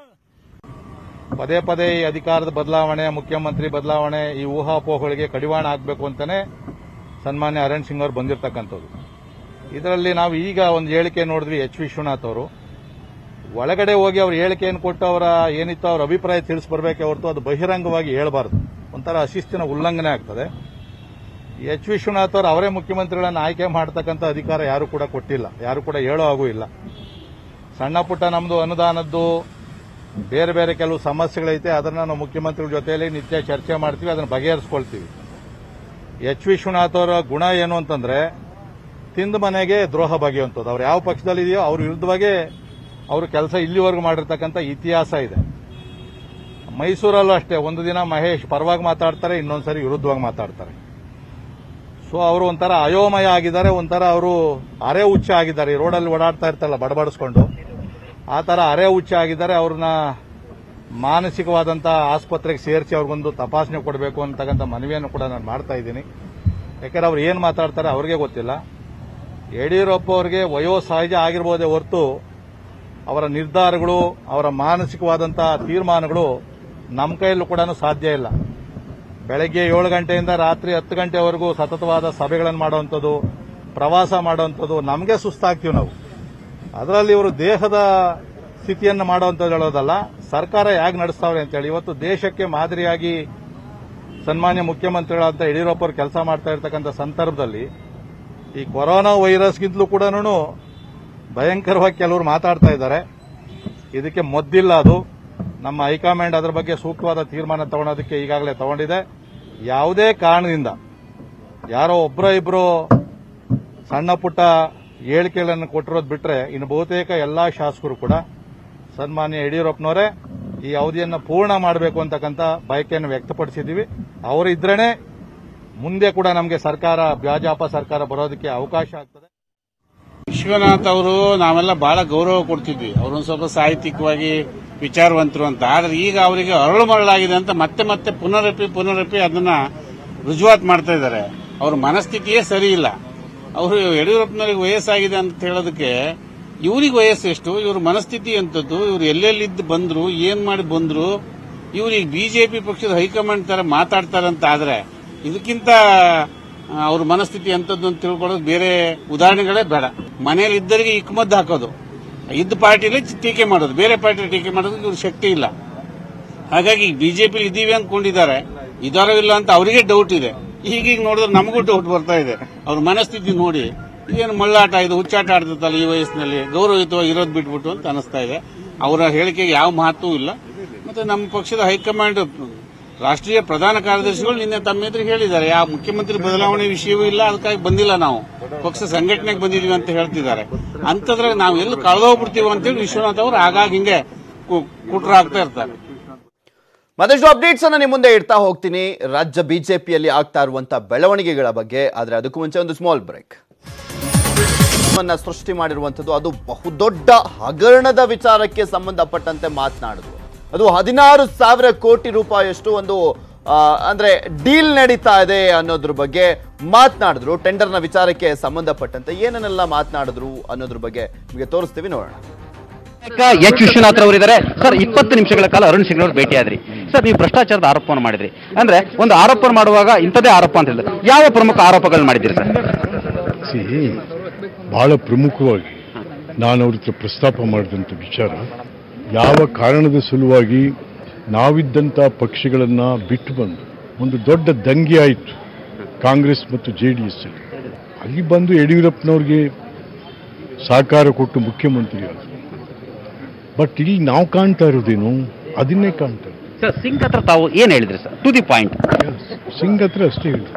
ಪದೇ ಪದೇ ಈ ಅಧಿಕಾರದ ಬದಲಾವಣೆ ಮುಖ್ಯಮಂತ್ರಿ ಬದಲಾವಣೆ ಈ ಊಹಾಪೋಹಗಳಿಗೆ ಕಡಿವಾಣ ಹಾಕಬೇಕು ಅಂತಾನೆ ಸನ್ಮಾನ್ಯ ಅರಣ್ ಸಿಂಗ್ ಅವರು ಬಂದಿರತಕ್ಕಂಥದ್ದು ಇದರಲ್ಲಿ ನಾವು ಈಗ ಒಂದು ಹೇಳಿಕೆ ನೋಡಿದ್ವಿ ಎಚ್ ವಿಶ್ವನಾಥ್ ಅವರು ಒಳಗಡೆ ಹೋಗಿ ಅವ್ರ ಹೇಳಿಕೆಯನ್ನು ಕೊಟ್ಟು ಅವರ ಏನಿತ್ತು ಅವ್ರ ಅಭಿಪ್ರಾಯ ತಿಳಿಸ್ಬರ್ಬೇಕೆ ಹೊರತು ಅದು ಬಹಿರಂಗವಾಗಿ ಹೇಳಬಾರ್ದು ಒಂಥರ ಅಶಿಸ್ತಿನ ಉಲ್ಲಂಘನೆ ಆಗ್ತದೆ ಎಚ್ ವಿಶ್ವನಾಥ್ ಅವರು ಅವರೇ ಮುಖ್ಯಮಂತ್ರಿಗಳನ್ನ ಆಯ್ಕೆ ಮಾಡತಕ್ಕಂಥ ಅಧಿಕಾರ ಯಾರು ಕೂಡ ಕೊಟ್ಟಿಲ್ಲ ಯಾರು ಕೂಡ ಹೇಳೋ ಹಾಗೂ ಇಲ್ಲ ಸಣ್ಣ ಪುಟ್ಟ ನಮ್ದು ಅನುದಾನದ್ದು ಬೇರೆ ಬೇರೆ ಕೆಲವು ಸಮಸ್ಯೆಗಳೈತೆ ಅದನ್ನ ನಾವು ಮುಖ್ಯಮಂತ್ರಿಗಳ ಜೊತೆಯಲ್ಲಿ ನಿತ್ಯ ಚರ್ಚೆ ಮಾಡ್ತೀವಿ ಅದನ್ನು ಬಗೆಹರಿಸ್ಕೊಳ್ತೀವಿ ಎಚ್ ವಿಶ್ವನಾಥ್ ಅವರ ಗುಣ ಏನು ಅಂತಂದ್ರೆ ತಿಂದ ಮನೆಗೆ ದ್ರೋಹ ಬಗೆಯುವಂಥದ್ದು ಅವ್ರು ಯಾವ ಪಕ್ಷದಲ್ಲಿ ಇದೆಯೋ ಅವ್ರ ವಿರುದ್ಧವಾಗೇ ಅವರು ಕೆಲಸ ಇಲ್ಲಿವರೆಗೂ ಮಾಡಿರ್ತಕ್ಕಂಥ ಇತಿಹಾಸ ಇದೆ ಮೈಸೂರಲ್ಲೂ ಅಷ್ಟೇ ಒಂದು ದಿನ ಮಹೇಶ್ ಪರವಾಗಿ ಮಾತಾಡ್ತಾರೆ ಇನ್ನೊಂದ್ಸರಿ ವಿರುದ್ಧವಾಗಿ ಮಾತಾಡ್ತಾರೆ ಸೊ ಅವರು ಒಂಥರ ಅಯೋಮಯ ಆಗಿದ್ದಾರೆ ಒಂಥರ ಅವರು ಅರೆ ಹುಚ್ಚ ಆಗಿದ್ದಾರೆ ಈ ರೋಡಲ್ಲಿ ಓಡಾಡ್ತಾ ಇರ್ತಾರಲ್ಲ ಬಡಬಡಿಸ್ಕೊಂಡು ಆ ಥರ ಅರೆ ಹುಚ್ಚ ಆಗಿದ್ದಾರೆ ಅವ್ರನ್ನ ಮಾನಸಿಕವಾದಂಥ ಆಸ್ಪತ್ರೆಗೆ ಸೇರಿಸಿ ಅವ್ರಿಗೊಂದು ತಪಾಸಣೆ ಕೊಡಬೇಕು ಅಂತಕ್ಕಂಥ ಮನವಿಯನ್ನು ಕೂಡ ನಾನು ಮಾಡ್ತಾ ಇದ್ದೀನಿ ಯಾಕಂದ್ರೆ ಅವ್ರು ಏನು ಮಾತಾಡ್ತಾರೆ ಅವ್ರಿಗೆ ಗೊತ್ತಿಲ್ಲ ಯಡಿಯೂರಪ್ಪ ಅವರಿಗೆ ವಯೋಸಹಜ ಆಗಿರ್ಬೋದೇ ಹೊರತು ಅವರ ನಿರ್ಧಾರಗಳು ಅವರ ಮಾನಸಿಕವಾದಂಥ ತೀರ್ಮಾನಗಳು ನಮ್ಮ ಕೈಯಲ್ಲೂ ಕೂಡ ಸಾಧ್ಯ ಇಲ್ಲ ಬೆಳಗ್ಗೆ ಏಳು ಗಂಟೆಯಿಂದ ರಾತ್ರಿ ಹತ್ತು ಗಂಟೆವರೆಗೂ ಸತತವಾದ ಸಭೆಗಳನ್ನು ಮಾಡುವಂಥದ್ದು ಪ್ರವಾಸ ಮಾಡುವಂಥದ್ದು ನಮಗೆ ಸುಸ್ತಾಗ್ತೀವಿ ನಾವು ಅದರಲ್ಲಿ ಇವರು ದೇಹದ ಸ್ಥಿತಿಯನ್ನು ಮಾಡುವಂಥದ್ದು ಹೇಳೋದಲ್ಲ ಸರ್ಕಾರ ಹೇಗೆ ನಡೆಸ್ತಾವ್ರೆ ಅಂತೇಳಿ ಇವತ್ತು ದೇಶಕ್ಕೆ ಮಾದರಿಯಾಗಿ ಸನ್ಮಾನ್ಯ ಮುಖ್ಯಮಂತ್ರಿಗಳಂತ ಯಡಿಯೂರಪ್ಪ ಅವರು ಕೆಲಸ ಮಾಡ್ತಾ ಇರ್ತಕ್ಕಂಥ ಸಂದರ್ಭದಲ್ಲಿ ಈ ಕೊರೋನಾ ವೈರಸ್ಗಿಂತಲೂ ಕೂಡ ಭಯಂಕರವಾಗಿ ಕೆಲವರು ಮಾತಾಡ್ತಾ ಇದ್ದಾರೆ ಇದಕ್ಕೆ ಮೊದ್ದಿಲ್ಲ ಅದು ನಮ್ಮ ಹೈಕಮಾಂಡ್ ಅದರ ಬಗ್ಗೆ ಸೂಕ್ತವಾದ ತೀರ್ಮಾನ ತಗೊಳೋದಕ್ಕೆ ಈಗಾಗಲೇ ತಗೊಂಡಿದೆ ಯಾವುದೇ ಕಾರಣದಿಂದ ಯಾರೋ ಒಬ್ಬರ ಇಬ್ಬರು ಸಣ್ಣ ಪುಟ್ಟ ಹೇಳಿಕೆಗಳನ್ನು ಕೊಟ್ಟಿರೋದು ಬಿಟ್ರೆ ಇನ್ನು ಬಹುತೇಕ ಎಲ್ಲಾ ಶಾಸಕರು ಕೂಡ ಸನ್ಮಾನ್ಯ ಯಡಿಯೂರಪ್ಪನವರೇ ಈ ಅವಧಿಯನ್ನು ಪೂರ್ಣ ಮಾಡಬೇಕು ಅಂತಕ್ಕಂಥ ಬಯಕೆಯನ್ನು ವ್ಯಕ್ತಪಡಿಸಿದ್ದೀವಿ ಅವರಿದ್ರೇನೆ ಮುಂದೆ ಕೂಡ ನಮಗೆ ಸರ್ಕಾರ ಬ್ಯಾಜಾಪ ಸರ್ಕಾರ ಬರೋದಕ್ಕೆ ಅವಕಾಶ ಆಗ್ತದೆ ವಿಶ್ವನಾಥ್ ಅವರು ನಾವೆಲ್ಲ ಬಹಳ ಗೌರವ ಕೊಡ್ತಿದ್ವಿ ಅವರೊಂದು ಸ್ವಲ್ಪ ಸಾಹಿತ್ಯಿಕವಾಗಿ ವಿಚಾರವಂತರು ಅಂತ ಆದ್ರೆ ಈಗ ಅವರಿಗೆ ಅರಳು ಮರಳಾಗಿದೆ ಅಂತ ಮತ್ತೆ ಮತ್ತೆ ಪುನರಪಿ ಪುನರಪಿ ಅದನ್ನ ರುಜುವಾತ್ ಮಾಡ್ತಾ ಇದ್ದಾರೆ ಅವ್ರ ಮನಸ್ಥಿತಿಯೇ ಸರಿ ಇಲ್ಲ ಅವರು ಯಡಿಯೂರಪ್ಪನವರಿಗೆ ವಯಸ್ಸಾಗಿದೆ ಅಂತ ಹೇಳೋದಕ್ಕೆ ಇವ್ರಿಗೆ ವಯಸ್ಸು ಎಷ್ಟು ಇವ್ರ ಮನಸ್ಥಿತಿ ಎಂತದ್ದು ಇವ್ರು ಎಲ್ಲೆಲ್ಲಿದ್ದು ಬಂದ್ರು ಏನ್ ಮಾಡಿ ಬಂದ್ರು ಇವ್ರಿಗೆ ಬಿಜೆಪಿ ಪಕ್ಷದ ಹೈಕಮಾಂಡ್ ತರ ಮಾತಾಡ್ತಾರಂತ ಆದ್ರೆ ಇದಕ್ಕಿಂತ ಆ, ಅವ್ರ ಮನಸ್ಥಿತಿ ಎಂತದ್ದು ಅಂತ ತಿಳ್ಕೊಳ್ಳೋದು ಬೇರೆ ಉದಾಹರಣೆಗಳೇ ಬೇಡ ಮನೇಲಿ ಇದ್ದರಿಗೆ ಇಕ್ಮದ್ದು ಹಾಕೋದು ಇದ್ದ ಪಾರ್ಟಿಲಿ ಟೀಕೆ ಮಾಡೋದು ಬೇರೆ ಪಾರ್ಟಿ ಟೀಕೆ ಮಾಡೋದಕ್ಕೆ ಇವ್ರ ಶಕ್ತಿ ಇಲ್ಲ ಹಾಗಾಗಿ ಬಿಜೆಪಿ ಇದೀವಿ ಅಂದ್ಕೊಂಡಿದ್ದಾರೆ ಇದಾರೋ ಇಲ್ಲ ಅಂತ ಅವರಿಗೆ ಡೌಟ್ ಇದೆ ಈಗೀಗ ನೋಡಿದ್ರೆ ನಮಗೂ ಡೌಟ್ ಬರ್ತಾ ಇದೆ ಅವ್ರ ಮನಸ್ಥಿತಿ ನೋಡಿ ಇದೇನು ಮಳ್ಳಾಟ ಇದು ಹುಚ್ಚಾಟ ಆಡ್ತೈತಲ್ಲ ಈ ವಯಸ್ಸಿನಲ್ಲಿ ಗೌರವಯುತವಾಗಿ ಇರೋದು ಬಿಟ್ಬಿಟ್ಟು ಅಂತ ಅನಿಸ್ತಾ ಇದೆ ಅವರ ಹೇಳಿಕೆಗೆ ಯಾವ ಮಹತ್ವವೂ ಇಲ್ಲ ಮತ್ತೆ ನಮ್ಮ ಪಕ್ಷದ ಹೈಕಮಾಂಡ್ ರಾಷ್ಟ್ರೀಯ ಪ್ರಧಾನ ಕಾರ್ಯದರ್ಶಿಗಳು ನಿನ್ನೆ ತಮ್ಮ ಎದುರು ಹೇಳಿದ್ದಾರೆ ಯಾವ ಮುಖ್ಯಮಂತ್ರಿ ಬದಲಾವಣೆ ವಿಷಯವೂ ಇಲ್ಲ ಅದಕ್ಕಾಗಿ ಬಂದಿಲ್ಲ ನಾವು ಪಕ್ಷ ಸಂಘಟನೆಗೆ ಬಂದಿದೀವಿ ಅಂತ ಹೇಳ್ತಿದ್ದಾರೆ ಅಂತದ್ರಾಗ ನಾವು ಎಲ್ಲಿ ಕಳೆದೋಗ್ಬಿಡ್ತೀವಿ ಅಂತೇಳಿ ವಿಶ್ವನಾಥ್ ಅವರು ಆಗಾಗ ಹಿಂಗೆ ಕು- ಕುಟ್ರ ಆಗ್ತಾ ಇರ್ತಾರೆ ಮತ್ತಷ್ಟು ಅಪ್ಡೇಟ್ಸ್ ಅನ್ನ ನಿಮ್ಮ ಮುಂದೆ ಇಡ್ತಾ ಹೋಗ್ತೀನಿ ರಾಜ್ಯ ಬಿಜೆಪಿಯಲ್ಲಿ ಆಗ್ತಾ ಇರುವಂತ ಬೆಳವಣಿಗೆಗಳ ಬಗ್ಗೆ ಆದ್ರೆ ಅದಕ್ಕೂ ಮುಂಚೆ ಒಂದು ಸ್ಮಾಲ್ ಬ್ರೇಕ್ ವಿವಾದವನ್ನ ಸೃಷ್ಟಿ ಮಾಡಿರುವಂಥದ್ದು ಅದು ಬಹುದೊಡ್ಡ ಹಗರಣದ ವಿಚಾರಕ್ಕೆ ಸಂಬಂಧಪಟ್ಟಂತೆ ಮಾತನಾಡಿದ್ರು ಅದು ಹದಿನಾರು ಸಾವಿರ ಕೋಟಿ ರೂಪಾಯಿಯಷ್ಟು ಒಂದು ಆ, ಅಂದ್ರೆ ಡೀಲ್ ನಡೀತಾ ಇದೆ ಅನ್ನೋದ್ರ ಬಗ್ಗೆ ಮಾತನಾಡಿದ್ರು ಟೆಂಡರ್ನ ವಿಚಾರಕ್ಕೆ ಸಂಬಂಧಪಟ್ಟಂತೆ ಏನನ್ನೆಲ್ಲ ಮಾತನಾಡಿದ್ರು ಅನ್ನೋದ್ರ ಬಗ್ಗೆ ನಿಮಗೆ ತೋರಿಸ್ತೀವಿ ನೋಡೋಣ ನಾಯಕ ಎಚ್ ವಿಶ್ವನಾಥ್ ಅವರು ಇದ್ದಾರೆ ಸರ್ ಇಪ್ಪತ್ತು ನಿಮಿಷಗಳ ಕಾಲ ಅರುಣ್ ಸಿಂಗ್ ಅವರು ಭೇಟಿಯಾದ್ರಿ ಸರ್ ನೀವು ಭ್ರಷ್ಟಾಚಾರದ ಆರೋಪವನ್ನು ಮಾಡಿದ್ರಿ ಅಂದ್ರೆ ಒಂದು ಆರೋಪ ಮಾಡುವಾಗ ಇಂಥದೇ ಆರೋಪ ಅಂತ ಹೇಳಿದ್ರೆ ಯಾವ ಪ್ರಮುಖ ಆರೋಪಗಳು ಮಾಡಿದ್ದೀರಿ ಸರ್ ಸಿ ಬಹಳ ಪ್ರಮುಖವಾಗಿ ನಾನು ಅವ್ರ ಹತ್ರ ಪ್ರಸ್ತಾಪ ಮಾಡಿದಂಥ ವಿಚಾರ ಯಾವ ಕಾರಣದ ಸಲುವಾಗಿ ನಾವಿದ್ದಂಥ ಪಕ್ಷಗಳನ್ನು ಬಿಟ್ಟು ಬಂದು ಒಂದು ದೊಡ್ಡ ದಂಗೆ ಆಯಿತು ಕಾಂಗ್ರೆಸ್ ಮತ್ತು ಜೆ ಡಿ ಎಸ್ ಅಲ್ಲಿ ಬಂದು ಯಡಿಯೂರಪ್ಪನವ್ರಿಗೆ ಸಹಕಾರ ಕೊಟ್ಟು ಮುಖ್ಯಮಂತ್ರಿ ಆದರು ಬಟ್ ಇಲ್ಲಿ ನಾವು ಕಾಣ್ತಾ ಇರೋದೇನು ಅದನ್ನೇ ಕಾಣ್ತಾ ಇರೋದು ಸರ್ ಸಿಂಗ್ ಹತ್ರ ತಾವು ಏನು ಹೇಳಿದ್ರಿ sir to the point Singh ಹತ್ರ ಅಷ್ಟೇ ಹೇಳಿದ್ರು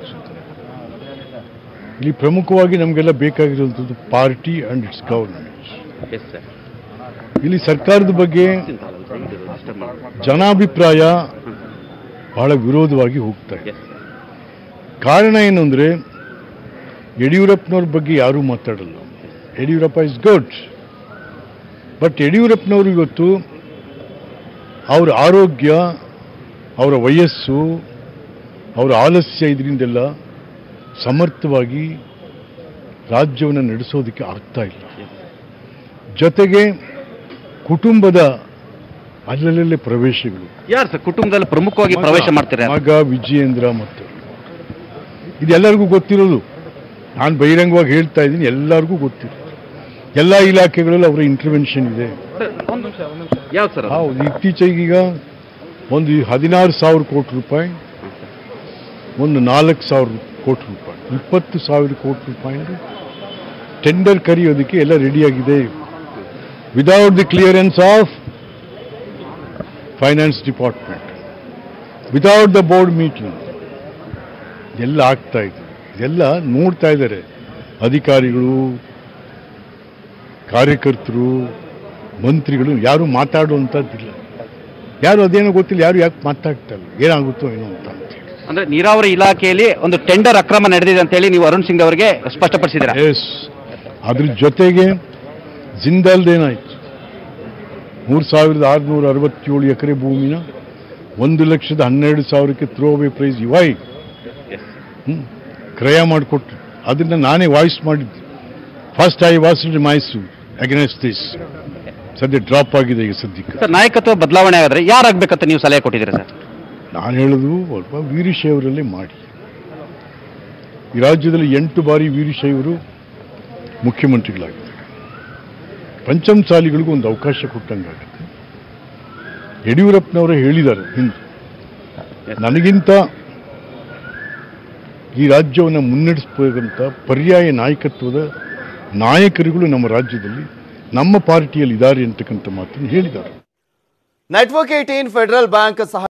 ಇಲ್ಲಿ ಪ್ರಮುಖವಾಗಿ ನಮಗೆಲ್ಲ ಬೇಕಾಗಿರುವಂಥದ್ದು party and its government yes sir ಇಲ್ಲಿ ಸರ್ಕಾರದ ಬಗ್ಗೆ ಜನಾಭಿಪ್ರಾಯ ಬಹಳ ವಿರೋಧವಾಗಿ ಹೋಗ್ತಾ ಇದೆ ಕಾರಣ ಏನು ಅಂದರೆ ಯಡಿಯೂರಪ್ಪನವ್ರ ಬಗ್ಗೆ ಯಾರೂ ಮಾತಾಡಲ್ಲ ಯಡಿಯೂರಪ್ಪ ಇಸ್ ಗುಡ್ ಬಟ್ ಯಡಿಯೂರಪ್ಪನವರು ಇವತ್ತು ಅವರ ಆರೋಗ್ಯ ಅವರ ವಯಸ್ಸು ಅವರ ಆಲಸ್ಯ ಇದರಿಂದೆಲ್ಲ ಸಮರ್ಥವಾಗಿ ರಾಜ್ಯವನ್ನು ನಡೆಸೋದಕ್ಕೆ ಆಗ್ತಾ ಇಲ್ಲ ಜೊತೆಗೆ ಕುಟುಂಬದ ಅಲ್ಲಲ್ಲೇ ಪ್ರವೇಶಗಳು ಯಾರು ಸರ್ ಕುಟುಂಬದಲ್ಲಿ ಪ್ರಮುಖವಾಗಿ ಪ್ರವೇಶ ಮಾಡ್ತೀರಾ ಮಗ ವಿಜಯೇಂದ್ರ ಮತ್ತು ಇದೆಲ್ಲರಿಗೂ ಗೊತ್ತಿರೋದು ನಾನು ಬಹಿರಂಗವಾಗಿ ಹೇಳ್ತಾ ಇದ್ದೀನಿ ಎಲ್ಲರಿಗೂ ಗೊತ್ತಿರೋದು ಎಲ್ಲ ಇಲಾಖೆಗಳಲ್ಲಿ ಅವರ ಇಂಟರ್ವೆನ್ಷನ್ ಇದೆ ಯಾವ್ದು ಸರ್ ಹೌದು ಇತ್ತೀಚೆಗೀಗ ಒಂದು ಹದಿನಾರು ಸಾವಿರ ಕೋಟಿ ರೂಪಾಯಿ ಒಂದು ನಾಲ್ಕು ಸಾವಿರ ಕೋಟಿ ರೂಪಾಯಿ ಇಪ್ಪತ್ತು ಸಾವಿರ ಕೋಟಿ ರೂಪಾಯಿ ಟೆಂಡರ್ ಕರೆಯೋದಕ್ಕೆ ಎಲ್ಲ ರೆಡಿಯಾಗಿದೆ without the clearance of finance department without the board meeting ಎಲ್ಲ ಆಗ್ತಾ ಇದೆ ಎಲ್ಲ ನೋಡ್ತಾ ಇದ್ದಾರೆ ಅಧಿಕಾರಿಗಳು ಕಾರ್ಯಕರ್ತರು ಮಂತ್ರಿಗಳು ಯಾರು ಮಾತಾಡುವಂಥದ್ದಿಲ್ಲ ಯಾರು ಅದೇನೋ ಗೊತ್ತಿಲ್ಲ ಯಾರು ಯಾಕೆ ಮಾತಾಡ್ತಾ ಇಲ್ಲ ಏನಾಗುತ್ತೋ ಏನೋ ಅಂತ ಅಂದ್ರೆ ನೀರಾವರಿ ಇಲಾಖೆಯಲ್ಲಿ ಒಂದು ಟೆಂಡರ್ ಅಕ್ರಮ ನಡೆದಿದೆ ಅಂತ ಹೇಳಿ ನೀವು ಅರುಣ್ ಸಿಂಗ್ ಅವರಿಗೆ ಸ್ಪಷ್ಟಪಡಿಸಿದ್ದೀರಾ ಎಸ್ ಅದ್ರ ಜೊತೆಗೆ ಜಿಂದಾಲ್ದೇನಾಯ್ತು ಮೂರು ಸಾವಿರದ ಆರುನೂರ ಅರವತ್ತೇಳು ಎಕರೆ ಭೂಮಿನ ಒಂದು ಲಕ್ಷದ ಹನ್ನೆರಡು ಸಾವಿರಕ್ಕೆ ಥ್ರೋ ಅವೇ ಪ್ರೈಸ್ ಇವಾಯ್ ಹ್ಮ್ ಕ್ರಯ ಮಾಡಿಕೊಟ್ಟು ಅದನ್ನ ನಾನೇ ವಾಯ್ಸ್ ಮಾಡಿದ್ದೆ first I was Mysuru against this ಸದ್ಯ ಡ್ರಾಪ್ ಆಗಿದೆ ಈಗ ಸದ್ಯಕ್ಕೆ ಸರ್ ನಾಯಕತ್ವ ಬದಲಾವಣೆ ಆಗಿದ್ರೆ ಯಾರಾಗಬೇಕಂತ ನೀವು ಸಲಹೆ ಕೊಟ್ಟಿದ್ದೀರಾ ಸರ್ ನಾನು ಹೇಳೋದು ಸ್ವಲ್ಪ ವೀರಶೈವರಲ್ಲೇ ಮಾಡಿ ಈ ರಾಜ್ಯದಲ್ಲಿ ಎಂಟು ಬಾರಿ ವೀರಶೈವರು ಮುಖ್ಯಮಂತ್ರಿಗಳಾಗಿದ್ದಾರೆ ಪಂಚಮಸಾಲಿಗಳಿಗೂ ಒಂದು ಅವಕಾಶ ಕೊಟ್ಟಂಗಾಗುತ್ತೆ ಯಡಿಯೂರಪ್ಪನವರೇ ಹೇಳಿದ್ದಾರೆ ಹಿಂದೆ ನನಗಿಂತ ಈ ರಾಜ್ಯವನ್ನು ಮುನ್ನಡೆಸಬೇಕಂತ ಪರ್ಯಾಯ ನಾಯಕತ್ವದ ನಾಯಕರುಗಳು ನಮ್ಮ ರಾಜ್ಯದಲ್ಲಿ ನಮ್ಮ ಪಾರ್ಟಿಯಲ್ಲಿ ಇದ್ದಾರೆ ಅಂತಕ್ಕಂಥ ಮಾತನ್ನು ಹೇಳಿದ್ದಾರೆ ನೆಟ್ವರ್ಕ್ ಏಟೀನ್ ಫೆಡರಲ್ ಬ್ಯಾಂಕ್ ಸಹ